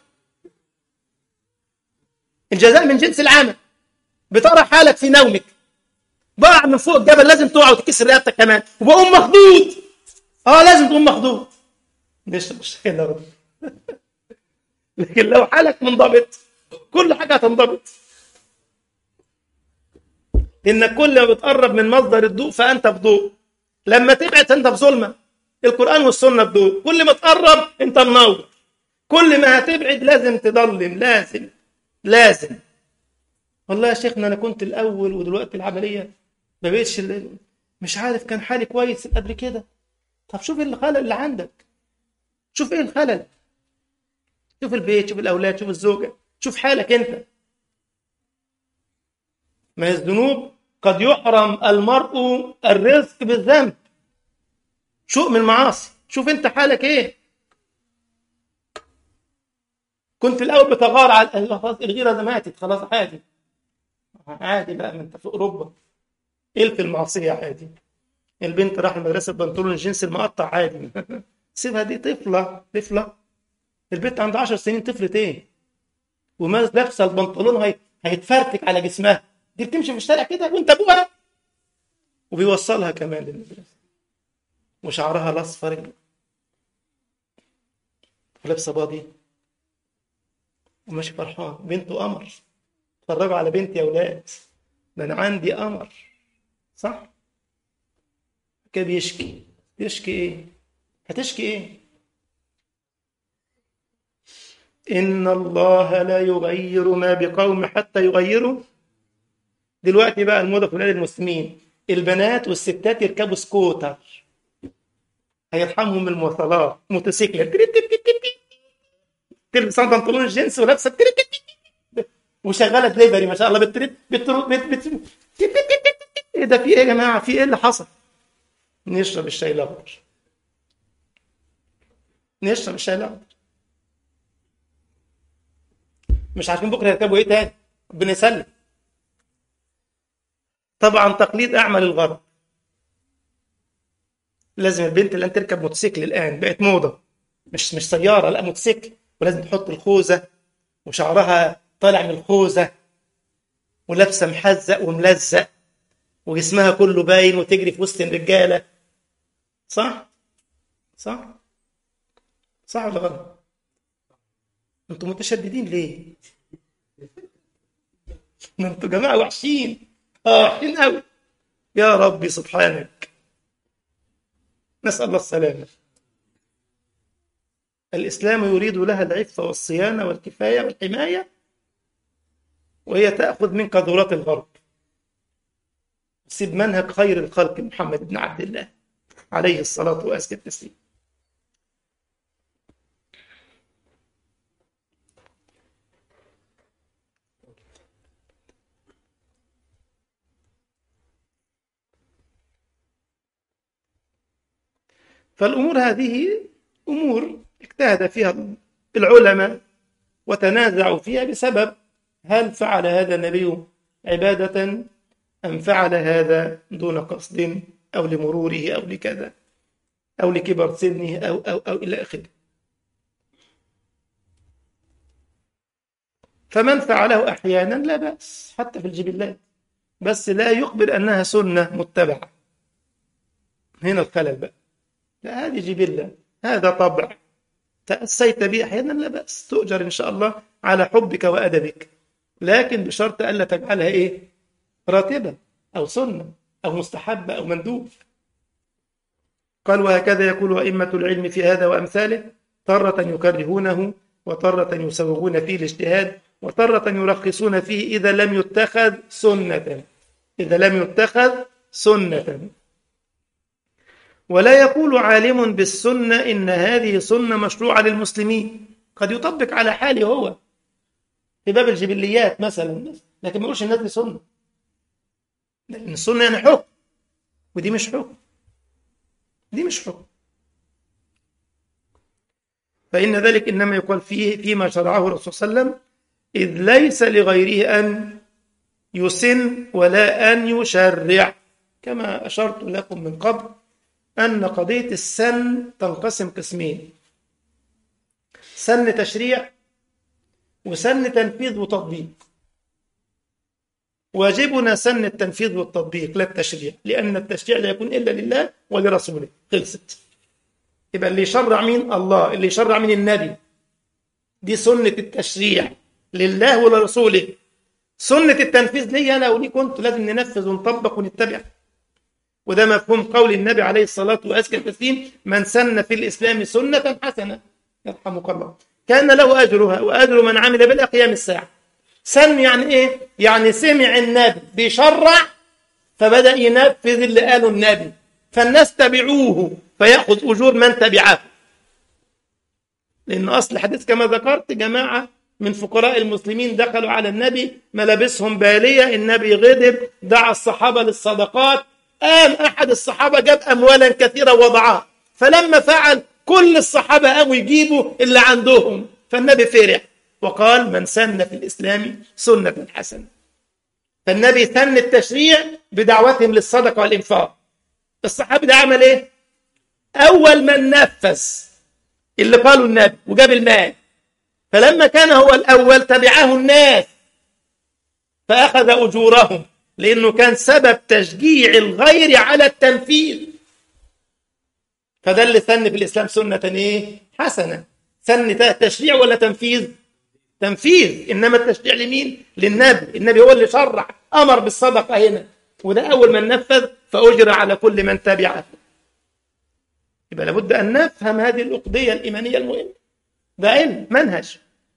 الجزاء من جنس العمل بترى حالك في نومك بقع من فوق الجبل لازم تقع وتكسر رقبتك كمان وبقوم مخضوض اه لازم تقوم مخضوض مش مش كده لكن لو حالك منضبط كل حاجه هتنضبط انك كل ما بتقرب من مصدر الضوء فانت في ضوء لما تبعد انت في ظلمه القرآن والسنة بضوء كل ما تقرب انت منور كل ما هتبعد لازم تضلم لازم لازم والله يا شيخنا انا كنت الاول ودلوقتي العملية ما بقتش مش عارف كان حالي كويس قبل كده طب شوف الخلل اللي عندك شوف ايه الخلل شوف البيت شوف الاولاد شوف الزوجة شوف حالك انت ما هي الذنوب قد يحرم المرء الرزق بالذنب شوق من المعاصي شوف انت حالك ايه كنت الاول بتغار على خلاص الغيره ده ماتت خلاص عادي عادي بقى ما انت في اوروبا ايه في المعصيه عادي البنت راح المدرسه بنطلون الجنس المقطع عادي سيبها دي طفله طفله البنت عندها 10 سنين طفلة ايه وما لابسه البنطلون هي... هيتفرتك على جسمها دي بتمشي في الشارع كده وانت ابوها وبيوصلها كمان للمدرسه وشعرها الاصفر ولابسه باضي وماشي فرحان بنته قمر اتفرجوا على بنتي يا ولاد ده انا عندي قمر صح كده بيشكي بيشكي ايه هتشكي ايه ان الله لا يغير ما بقوم حتى يغيروا دلوقتي بقى الموضه في بلاد المسلمين البنات والستات يركبوا سكوتر هيرحمهم المواصلات موتوسيكل تلبس بنطلون الجينز ولابسه وشغاله دليفري ما شاء الله بترد بترد بت بت ايه ده في ايه يا جماعه في ايه اللي حصل نشرب الشاي الاخضر نشرب الشاي الاخضر مش عارفين بكره هيركبوا ايه تاني ربنا يسلم طبعا تقليد اعمى للغرب لازم البنت الان تركب موتوسيكل الان بقت موضه مش مش سياره لا موتوسيكل ولازم تحط الخوذه وشعرها طالع من الخوذه ولابسه محزق وملزق وجسمها كله باين وتجري في وسط الرجاله صح صح صح ولا غلط انتوا متشددين ليه ما انتوا جماعه وحشين اه وحشين قوي يا ربي سبحانك نسال الله السلامه الإسلام يريد لها العفة والصيانة والكفاية والحماية وهي تأخذ من قدرات الغرب تسيب منهج خير الخلق محمد بن عبد الله عليه الصلاة وأزكى التسليم فالأمور هذه أمور اجتهد فيها العلماء وتنازعوا فيها بسبب هل فعل هذا النبي عبادة أم فعل هذا دون قصد أو لمروره أو لكذا أو لكبر سنه أو أو أو إلى آخره فمن فعله أحيانا لا بأس حتى في الجبلات بس لا يخبر أنها سنة متبعة هنا الخلل بقى لا هذه جبلة هذا طبع تأسيت به أحيانا لا بأس تؤجر إن شاء الله على حبك وأدبك لكن بشرط ألا تجعلها إيه راتبة أو سنة أو مستحبة أو مندوب قال وهكذا يقول أئمة العلم في هذا وأمثاله تارة يكرهونه وتارة يسوغون فيه الاجتهاد وتارة يرخصون فيه إذا لم يتخذ سنة إذا لم يتخذ سنة ولا يقول عالم بالسنة إن هذه سنة مشروعة للمسلمين قد يطبق على حاله هو في باب الجبليات مثلا لكن ما يقولش الناس دي سنة لأن السنة يعني حكم ودي مش حكم دي مش حكم فإن ذلك إنما يقال فيه فيما شرعه الرسول صلى الله عليه وسلم إذ ليس لغيره أن يسن ولا أن يشرع كما أشرت لكم من قبل أن قضية السن تنقسم قسمين سن تشريع وسن تنفيذ وتطبيق واجبنا سن التنفيذ والتطبيق لا التشريع لأن التشريع لا يكون إلا لله ولرسوله خلصت يبقى اللي يشرع مين الله اللي يشرع مين النبي دي سنة التشريع لله ولرسوله سنة التنفيذ لي أنا وليك كنت لازم ننفذ ونطبق ونتبع وده مفهوم قول النبي عليه الصلاة وأزكى التسليم من سن في الإسلام سنة حسنة يرحمك الله كان له أجرها وأجر من عمل بلا قيام الساعة سن يعني إيه؟ يعني سمع النبي بيشرع فبدأ ينفذ اللي قاله النبي فالناس تبعوه فيأخذ أجور من تبعه لأن أصل الحديث كما ذكرت جماعة من فقراء المسلمين دخلوا على النبي ملابسهم بالية النبي غضب دعا الصحابة للصدقات قام أحد الصحابة جاب أموالا كثيرة وضعها فلما فعل كل الصحابة قاموا يجيبوا اللي عندهم فالنبي فرح وقال من سن في الإسلام سنة حسنة فالنبي سن التشريع بدعوتهم للصدقة والإنفاق الصحابي ده عمل إيه؟ أول من نفذ اللي قالوا النبي وجاب المال فلما كان هو الأول تبعه الناس فأخذ أجورهم لأنه كان سبب تشجيع الغير على التنفيذ فده اللي سن في الإسلام سنة إيه؟ حسنة سن تشريع ولا تنفيذ؟ تنفيذ إنما التشريع لمين؟ للنبي النبي هو اللي شرع أمر بالصدقة هنا وده أول من نفذ فأجر على كل من تبعه يبقى لابد أن نفهم هذه الأقضية الإيمانية المهمة ده علم منهج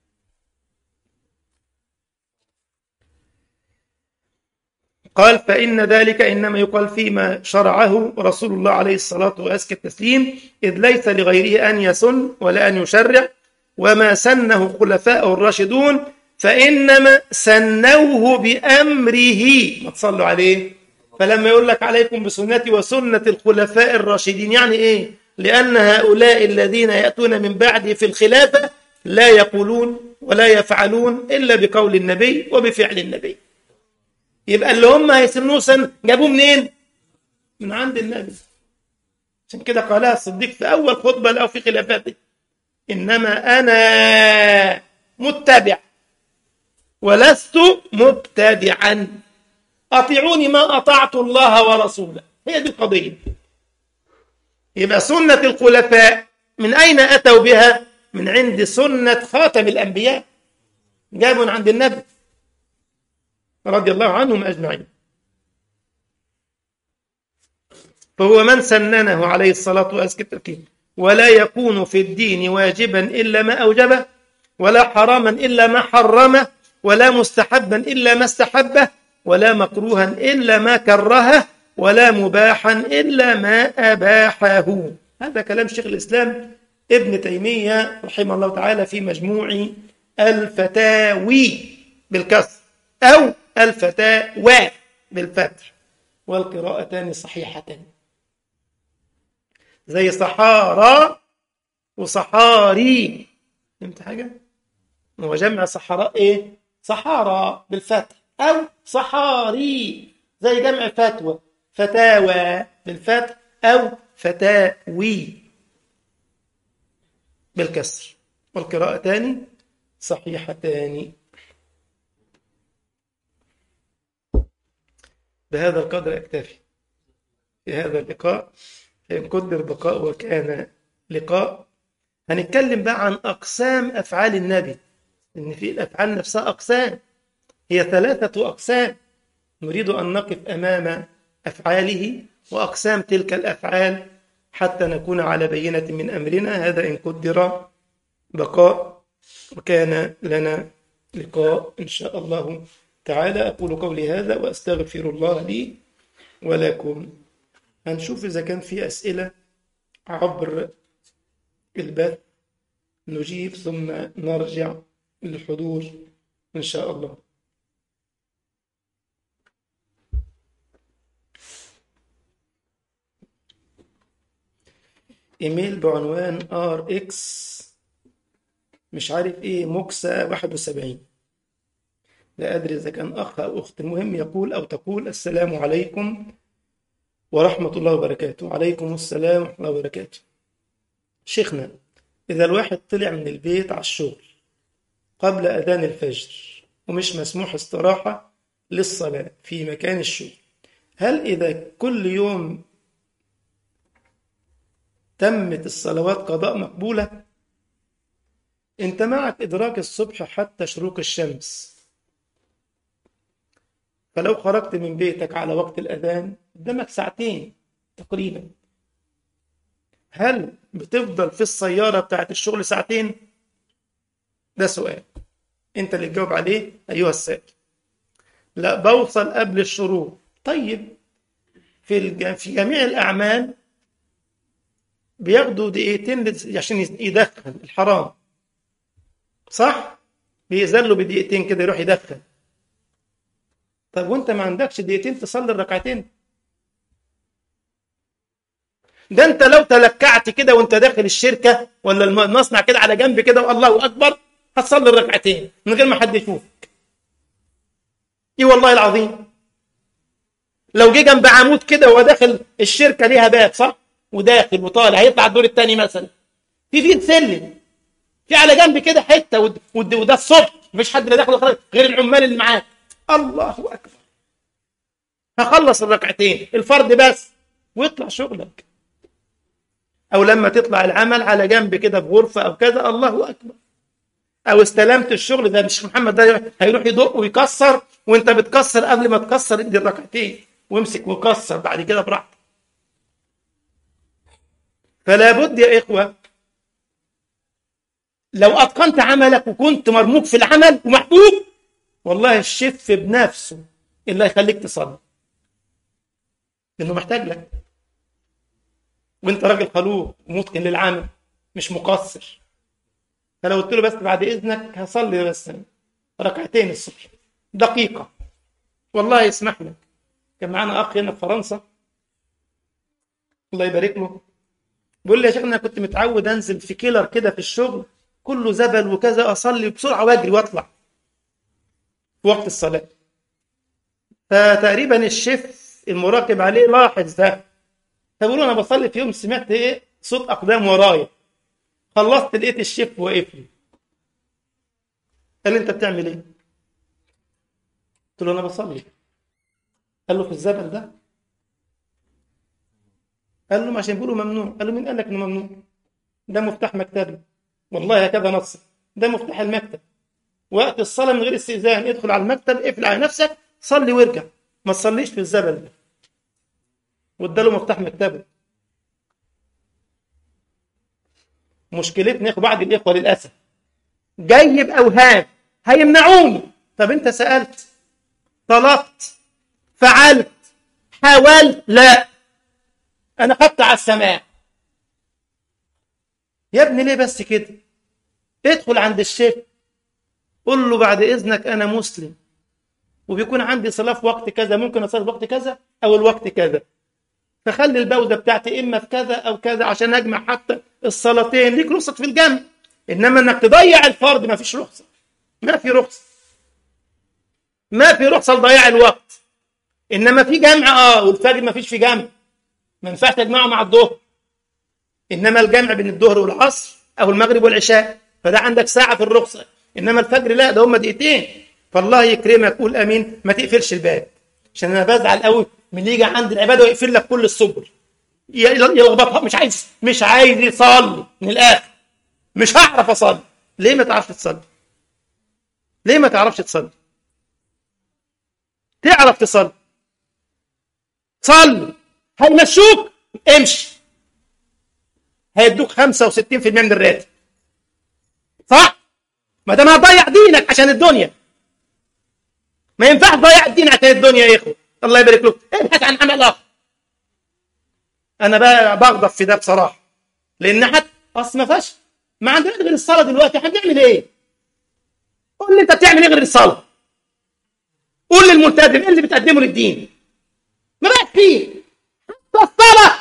قال فإن ذلك إنما يقال فيما شرعه رسول الله عليه الصلاة وأزكى التسليم إذ ليس لغيره أن يسن ولا أن يشرع وما سنه خلفاء الراشدون فإنما سنوه بأمره ما تصلوا عليه فلما يقول لك عليكم بسنتي وسنة الخلفاء الراشدين يعني إيه لأن هؤلاء الذين يأتون من بعدي في الخلافة لا يقولون ولا يفعلون إلا بقول النبي وبفعل النبي يبقى اللي هم هيسنوه سن جابوه منين؟ من عند النبي عشان كده قالها الصديق في أول خطبة له في خلافته إنما أنا متبع ولست مبتدعا أطيعوني ما أطعت الله ورسوله هي دي القضية يبقى سنة الخلفاء من أين أتوا بها؟ من عند سنة خاتم الأنبياء جابوا من عند النبي رضي الله عنهم أجمعين فهو من سننه عليه الصلاة والسلام ولا يكون في الدين واجبا إلا ما أوجبه ولا حراما إلا ما حرمه ولا مستحبا إلا ما استحبه ولا مكروها إلا ما كرهه ولا مباحا إلا ما أباحه هذا كلام شيخ الإسلام ابن تيمية رحمه الله تعالى في مجموع الفتاوي بالكسر أو الفتاوى بالفتح والقراءتان صحيحتان زي صحارى وصحاري فهمت حاجة؟ هو جمع صحراء إيه؟ صحارى بالفتح أو صحاري زي جمع فتوى فتاوى بالفتح أو فتاوي بالكسر والقراءتان صحيحتان بهذا القدر أكتفي في هذا اللقاء إن قدر بقاء وكان لقاء هنتكلم بقى عن أقسام أفعال النبي إن في الأفعال نفسها أقسام هي ثلاثة أقسام نريد أن نقف أمام أفعاله وأقسام تلك الأفعال حتى نكون على بينة من أمرنا هذا إن قدر بقاء وكان لنا لقاء إن شاء الله تعالى أقول قولي هذا وأستغفر الله لي ولكم هنشوف إذا كان في أسئلة عبر البث نجيب ثم نرجع للحضور إن شاء الله إيميل بعنوان ار اكس مش عارف ايه موكسا 71 لا أدري إذا كان أخ أو أخت المهم يقول أو تقول السلام عليكم ورحمة الله وبركاته عليكم السلام ورحمة الله وبركاته شيخنا إذا الواحد طلع من البيت على الشغل قبل أذان الفجر ومش مسموح استراحة للصلاة في مكان الشغل هل إذا كل يوم تمت الصلوات قضاء مقبولة انت معك إدراك الصبح حتى شروق الشمس فلو خرجت من بيتك على وقت الأذان قدامك ساعتين تقريبا هل بتفضل في السيارة بتاعت الشغل ساعتين؟ ده سؤال انت اللي تجاوب عليه أيها السائل لا بوصل قبل الشروق طيب في الج... في جميع الأعمال بياخدوا دقيقتين عشان يدخن الحرام صح؟ بيأذن له بدقيقتين كده يروح يدخن طب وانت ما عندكش دقيقتين تصلي الركعتين ده انت لو تلكعت كده وانت داخل الشركه ولا المصنع كده على جنب كده والله اكبر هتصلي الركعتين من غير ما حد يشوفك ايه والله العظيم لو جه جنب عمود كده وهو داخل الشركه ليها باب صح وداخل وطالع هيطلع الدور الثاني مثلا في في سلم في على جنب كده حته ود... ود... وده الصبح مفيش حد لا داخل وخارج غير العمال اللي معاك الله اكبر هخلص الركعتين الفرد بس ويطلع شغلك او لما تطلع العمل على جنب كده في غرفه او كذا الله اكبر او استلمت الشغل ده مش محمد ده هيروح يدق ويكسر وانت بتكسر قبل ما تكسر ادي الركعتين وامسك وكسر بعد كده براحتك فلا بد يا اخوه لو اتقنت عملك وكنت مرموق في العمل ومحبوب والله الشيف بنفسه اللي هيخليك تصلي لانه محتاج لك وانت راجل خلوق ومتقن للعمل مش مقصر فلو قلت له بس بعد اذنك هصلي بس ركعتين الصبح دقيقه والله يسمح لك كان معانا اخ هنا في فرنسا الله يبارك له بيقول لي يا شيخ انا كنت متعود انزل في كيلر كده في الشغل كله زبل وكذا اصلي بسرعه واجري واطلع في وقت الصلاه فتقريبا الشيف المراقب عليه لاحظ ده فبيقول انا بصلي في يوم سمعت ايه صوت اقدام ورايا خلصت لقيت الشيف واقف لي قال لي انت بتعمل ايه؟ قلت له انا بصلي قال له في الزبل ده قال له ما عشان بيقولوا ممنوع قال له مين قال لك انه ممنوع ده مفتاح مكتبي والله هكذا نص ده مفتاح المكتب وقت الصلاة من غير استئذان ادخل على المكتب اقفل على نفسك صلي وارجع ما تصليش في الزبل ده واداله مفتاح مكتبه مشكلتنا يا بعض الاخوه للاسف جاي باوهام هيمنعوني طب انت سالت طلبت فعلت حاولت لا انا خدت على السماع يا ابني ليه بس كده ادخل عند الشيخ قول له بعد اذنك انا مسلم وبيكون عندي صلاه في وقت كذا ممكن اصلي في وقت كذا او الوقت كذا فخلي البوزه بتاعتي اما في كذا او كذا عشان اجمع حتى الصلاتين ليك رخصه في الجمع انما انك تضيع الفرض ما فيش رخصه ما في رخصه ما في رخصه لضياع الوقت انما في جمع اه والفجر ما فيش في جمع ما ينفعش تجمعه مع الظهر انما الجمع بين الظهر والعصر او المغرب والعشاء فده عندك ساعه في الرخصه انما الفجر لا ده هم دقيقتين فالله يكرمك قول امين ما تقفلش الباب عشان انا بزعل قوي من اللي يجي عند العباده ويقفل لك كل السبل يلخبطها مش عايز مش عايز يصلي من الاخر مش هعرف اصلي ليه ما تعرفش تصلي ليه ما تعرفش تصلي تعرف تصلي صلي هيمشوك امشي هيدوك 65% من الراتب صح ما دام هتضيع دينك عشان الدنيا ما ينفعش تضيع الدين عشان الدنيا يا اخوه الله يبارك لك ابحث عن عمل اخر انا بقى بغضب في ده بصراحه لان حتى اصل ما فيهاش ما عندناش غير الصلاه دلوقتي احنا بنعمل ايه؟ قول لي انت بتعمل ايه غير الصلاه؟ قول للملتزم ايه اللي بتقدمه للدين؟ ما بقاش فيه حتى الصلاه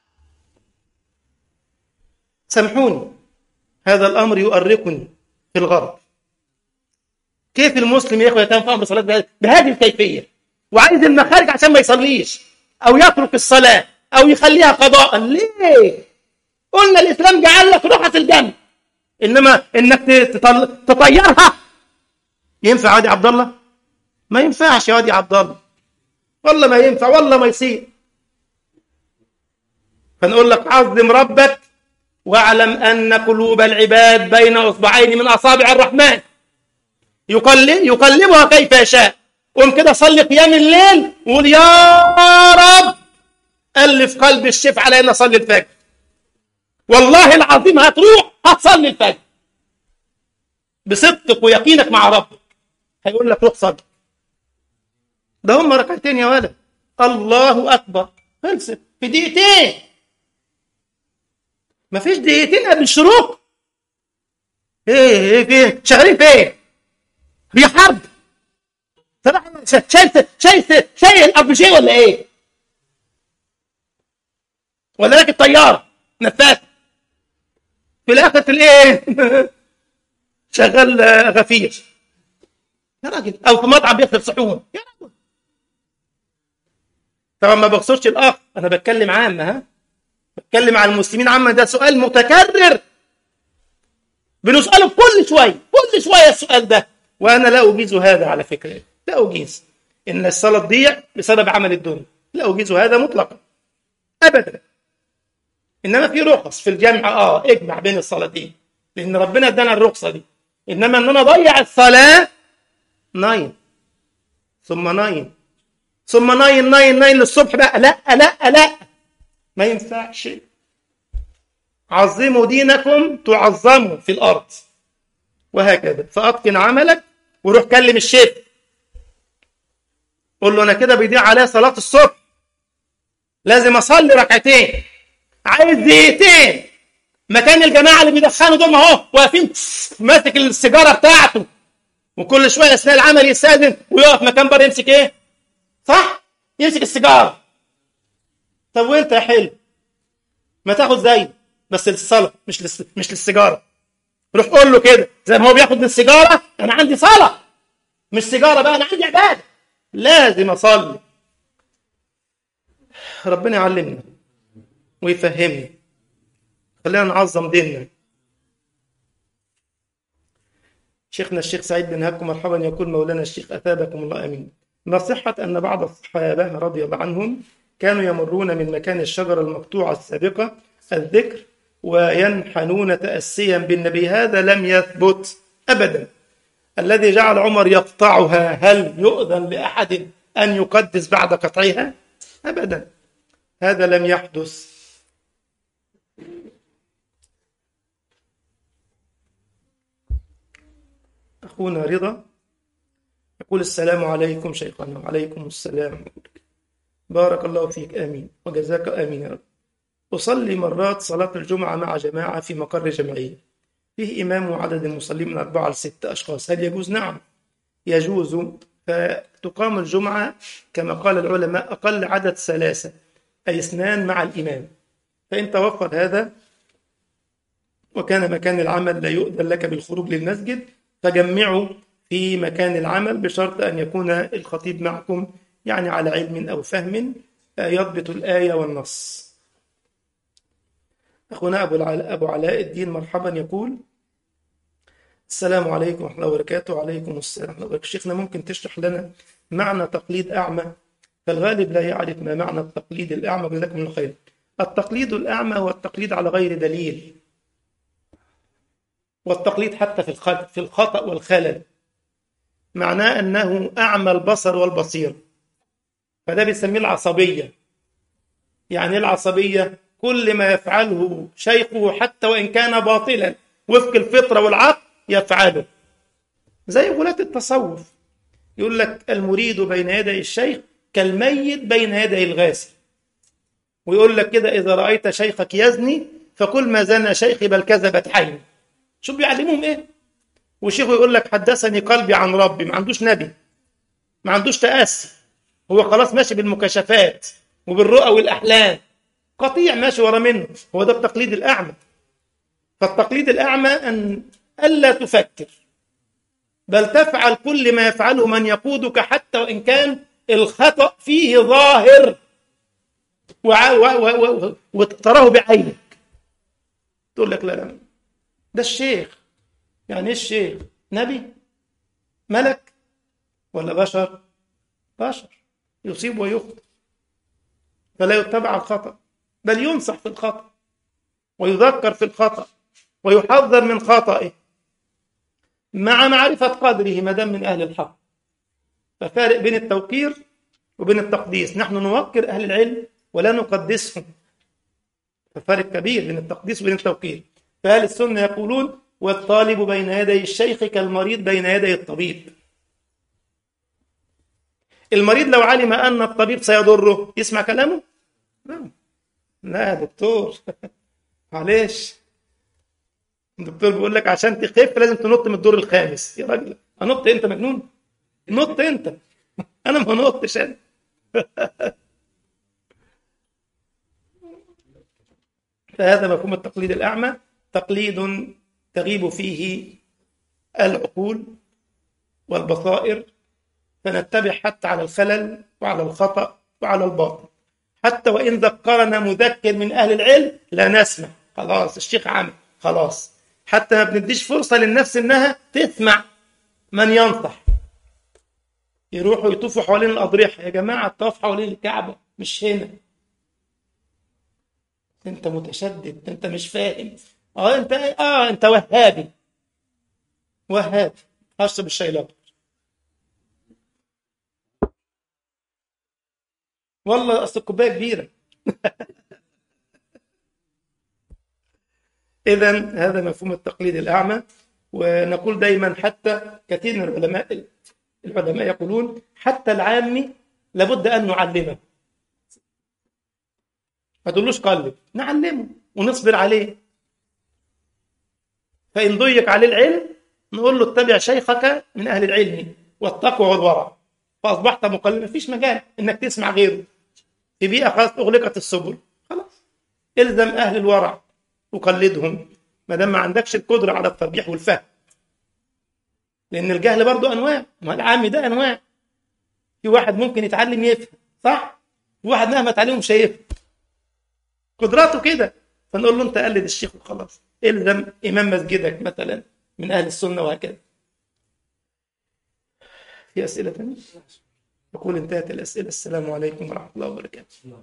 سامحوني هذا الامر يؤرقني في الغرب كيف المسلم يا اخوه يتنفع امر الصلاه بهذه الكيفيه وعايز المخارج عشان ما يصليش او يترك الصلاه او يخليها قضاء ليه قلنا الاسلام جعل لك روحه الجنه انما انك تطل... تطيرها ينفع وادي عبد الله ما ينفعش يا وادي عبد الله والله ما ينفع والله ما يصير فنقول لك عظم ربك واعلم ان قلوب العباد بين اصبعين من اصابع الرحمن يقلب يقلبها كيف يشاء قوم كده صلي قيام الليل وقول يا رب الف قلب الشيف على ان اصلي الفجر والله العظيم هتروح هتصلي الفجر بصدقك ويقينك مع ربك هيقول لك روح صلي ده هم ركعتين يا ولد الله اكبر خلصت في دقيقتين مفيش دقيقتين قبل الشروق ايه ايه فين شغالين فين في حرب صراحه شايل شايل شايل الابجي ولا ايه ولا راكب طياره نفاث في الاخر تلاقيه شغال غفير يا راجل او في مطعم بيغسل صحون يا راجل طبعا ما بقصدش الاخ انا بتكلم عامه ها بتكلم عن المسلمين عامه ده سؤال متكرر بنساله كل شويه كل شويه السؤال ده وانا لا اجيز هذا على فكره لا اجيز ان الصلاه تضيع بسبب عمل الدنيا لا اجيز هذا مطلقا ابدا انما في رخص في الجمع اه اجمع بين الصلاتين لان ربنا ادانا الرخصه دي انما ان انا اضيع الصلاه ناين ثم ناين ثم ناين ناين ناين للصبح بقى لا لا لا ما ينفعش عظموا دينكم تعظموا في الارض وهكذا فاتقن عملك وروح كلم الشيخ قول له انا كده بيضيع عليا صلاه الصبح لازم اصلي ركعتين عايز دقيقتين مكان الجماعه اللي بيدخنوا دول اهو واقفين ماسك السيجاره بتاعته وكل شويه اثناء العمل يستاذن ويقف مكان بره يمسك ايه؟ صح؟ يمسك السيجاره طب وانت يا حلو ما تاخد زي بس للصلاه مش للس... مش للسيجاره روح قول له كده زي ما هو بياخد للسيجاره انا عندي صلاه مش سيجاره بقى انا عندي عباده لازم اصلي ربنا يعلمنا ويفهمنا خلينا نعظم ديننا شيخنا الشيخ سعيد بن هاكم مرحبا يقول مولانا الشيخ أثابكم الله أمين ما صحة أن بعض الصحابة رضي الله عنهم كانوا يمرون من مكان الشجرة المقطوعة السابقة الذكر وينحنون تأسيا بالنبي هذا لم يثبت أبدا الذي جعل عمر يقطعها هل يؤذن لأحد أن يقدس بعد قطعها أبدا هذا لم يحدث أخونا رضا يقول السلام عليكم شيخنا وعليكم السلام بارك الله فيك آمين وجزاك آمين يا رب أصلي مرات صلاة الجمعة مع جماعة في مقر جمعية فيه إمام وعدد المصلين من أربعة لستة أشخاص هل يجوز؟ نعم يجوز فتقام الجمعة كما قال العلماء أقل عدد ثلاثة أي اثنان مع الإمام فإن توفر هذا وكان مكان العمل لا يؤذن لك بالخروج للمسجد فجمعوا في مكان العمل بشرط أن يكون الخطيب معكم يعني على علم أو فهم يضبط الآية والنص أخونا أبو العلاء, أبو علاء الدين مرحبا يقول السلام عليكم ورحمة الله وبركاته وعليكم السلام ورحمة الله وبركاته شيخنا ممكن تشرح لنا معنى تقليد أعمى فالغالب لا يعرف ما معنى التقليد الأعمى جزاكم الله خير التقليد الأعمى هو التقليد على غير دليل والتقليد حتى في الخطأ, في الخطأ والخلل معناه أنه أعمى البصر والبصير فده بيسميه العصبية يعني العصبية كل ما يفعله شيخه حتى وإن كان باطلا وفق الفطرة والعقل يفعله زي غلاة التصوف يقول لك المريد بين يدي الشيخ كالميت بين يدي الغاسل ويقول لك كده إذا رأيت شيخك يزني فكل ما زنى شيخي بل كذبت عيني شوف بيعلمهم إيه وشيخه يقول لك حدثني قلبي عن ربي ما عندوش نبي ما عندوش تأسي هو خلاص ماشي بالمكاشفات وبالرؤى والأحلام قطيع ماشي ورا منه هو ده التقليد الأعمى فالتقليد الأعمى أن ألا تفكر بل تفعل كل ما يفعله من يقودك حتى وإن كان الخطأ فيه ظاهر وتراه بعينك تقول لك لا لا ده الشيخ يعني ايه الشيخ نبي ملك ولا بشر بشر يصيب ويخطئ فلا يتبع الخطأ بل ينصح في الخطأ ويذكر في الخطأ ويحذر من خطئه مع معرفة قدره ما دام من أهل الحق ففارق بين التوقير وبين التقديس نحن نوقر أهل العلم ولا نقدسهم ففارق كبير بين التقديس وبين التوقير فأهل السنة يقولون والطالب بين يدي الشيخ كالمريض بين يدي الطبيب المريض لو علم أن الطبيب سيضره يسمع كلامه؟ لا لا يا دكتور معلش الدكتور بيقول لك عشان تخف لازم تنط من الدور الخامس يا راجل انط انت مجنون نط انت انا ما نطش انا فهذا مفهوم التقليد الاعمى تقليد تغيب فيه العقول والبصائر فنتبع حتى على الخلل وعلى الخطأ وعلى الباطل حتى وإن ذكرنا مذكر من أهل العلم لا نسمع خلاص الشيخ عامل خلاص حتى ما بنديش فرصة للنفس إنها تسمع من ينصح يروحوا يطوفوا حوالين الأضرحة يا جماعة الطواف حوالين الكعبة مش هنا انت متشدد انت مش فاهم اه انت اه انت وهابي وهابي اشرب الشاي الاخضر والله اصل الكوبايه كبيره اذا هذا مفهوم التقليد الاعمى ونقول دايما حتى كثير من العلماء العلماء يقولون حتى العامي لابد ان نعلمه ما تقولوش قلب نعلمه ونصبر عليه فإن ضيق عليه العلم نقول له اتبع شيخك من أهل العلم والتقوى والورع فأصبحت مقلد مفيش مجال إنك تسمع غيره في بيئة خلاص أغلقت السبل خلاص الزم أهل الورع وقلدهم ما دام ما عندكش القدرة على الترجيح والفهم لأن الجهل برضو أنواع ما العامي ده أنواع في واحد ممكن يتعلم يفهم صح؟ وواحد مهما اتعلمه مش هيفهم قدراته كده فنقول له انت قلد الشيخ وخلاص الزم امام مسجدك مثلا من اهل السنه وهكذا في اسئله ثانيه يقول انتهت الاسئله السلام عليكم ورحمه الله وبركاته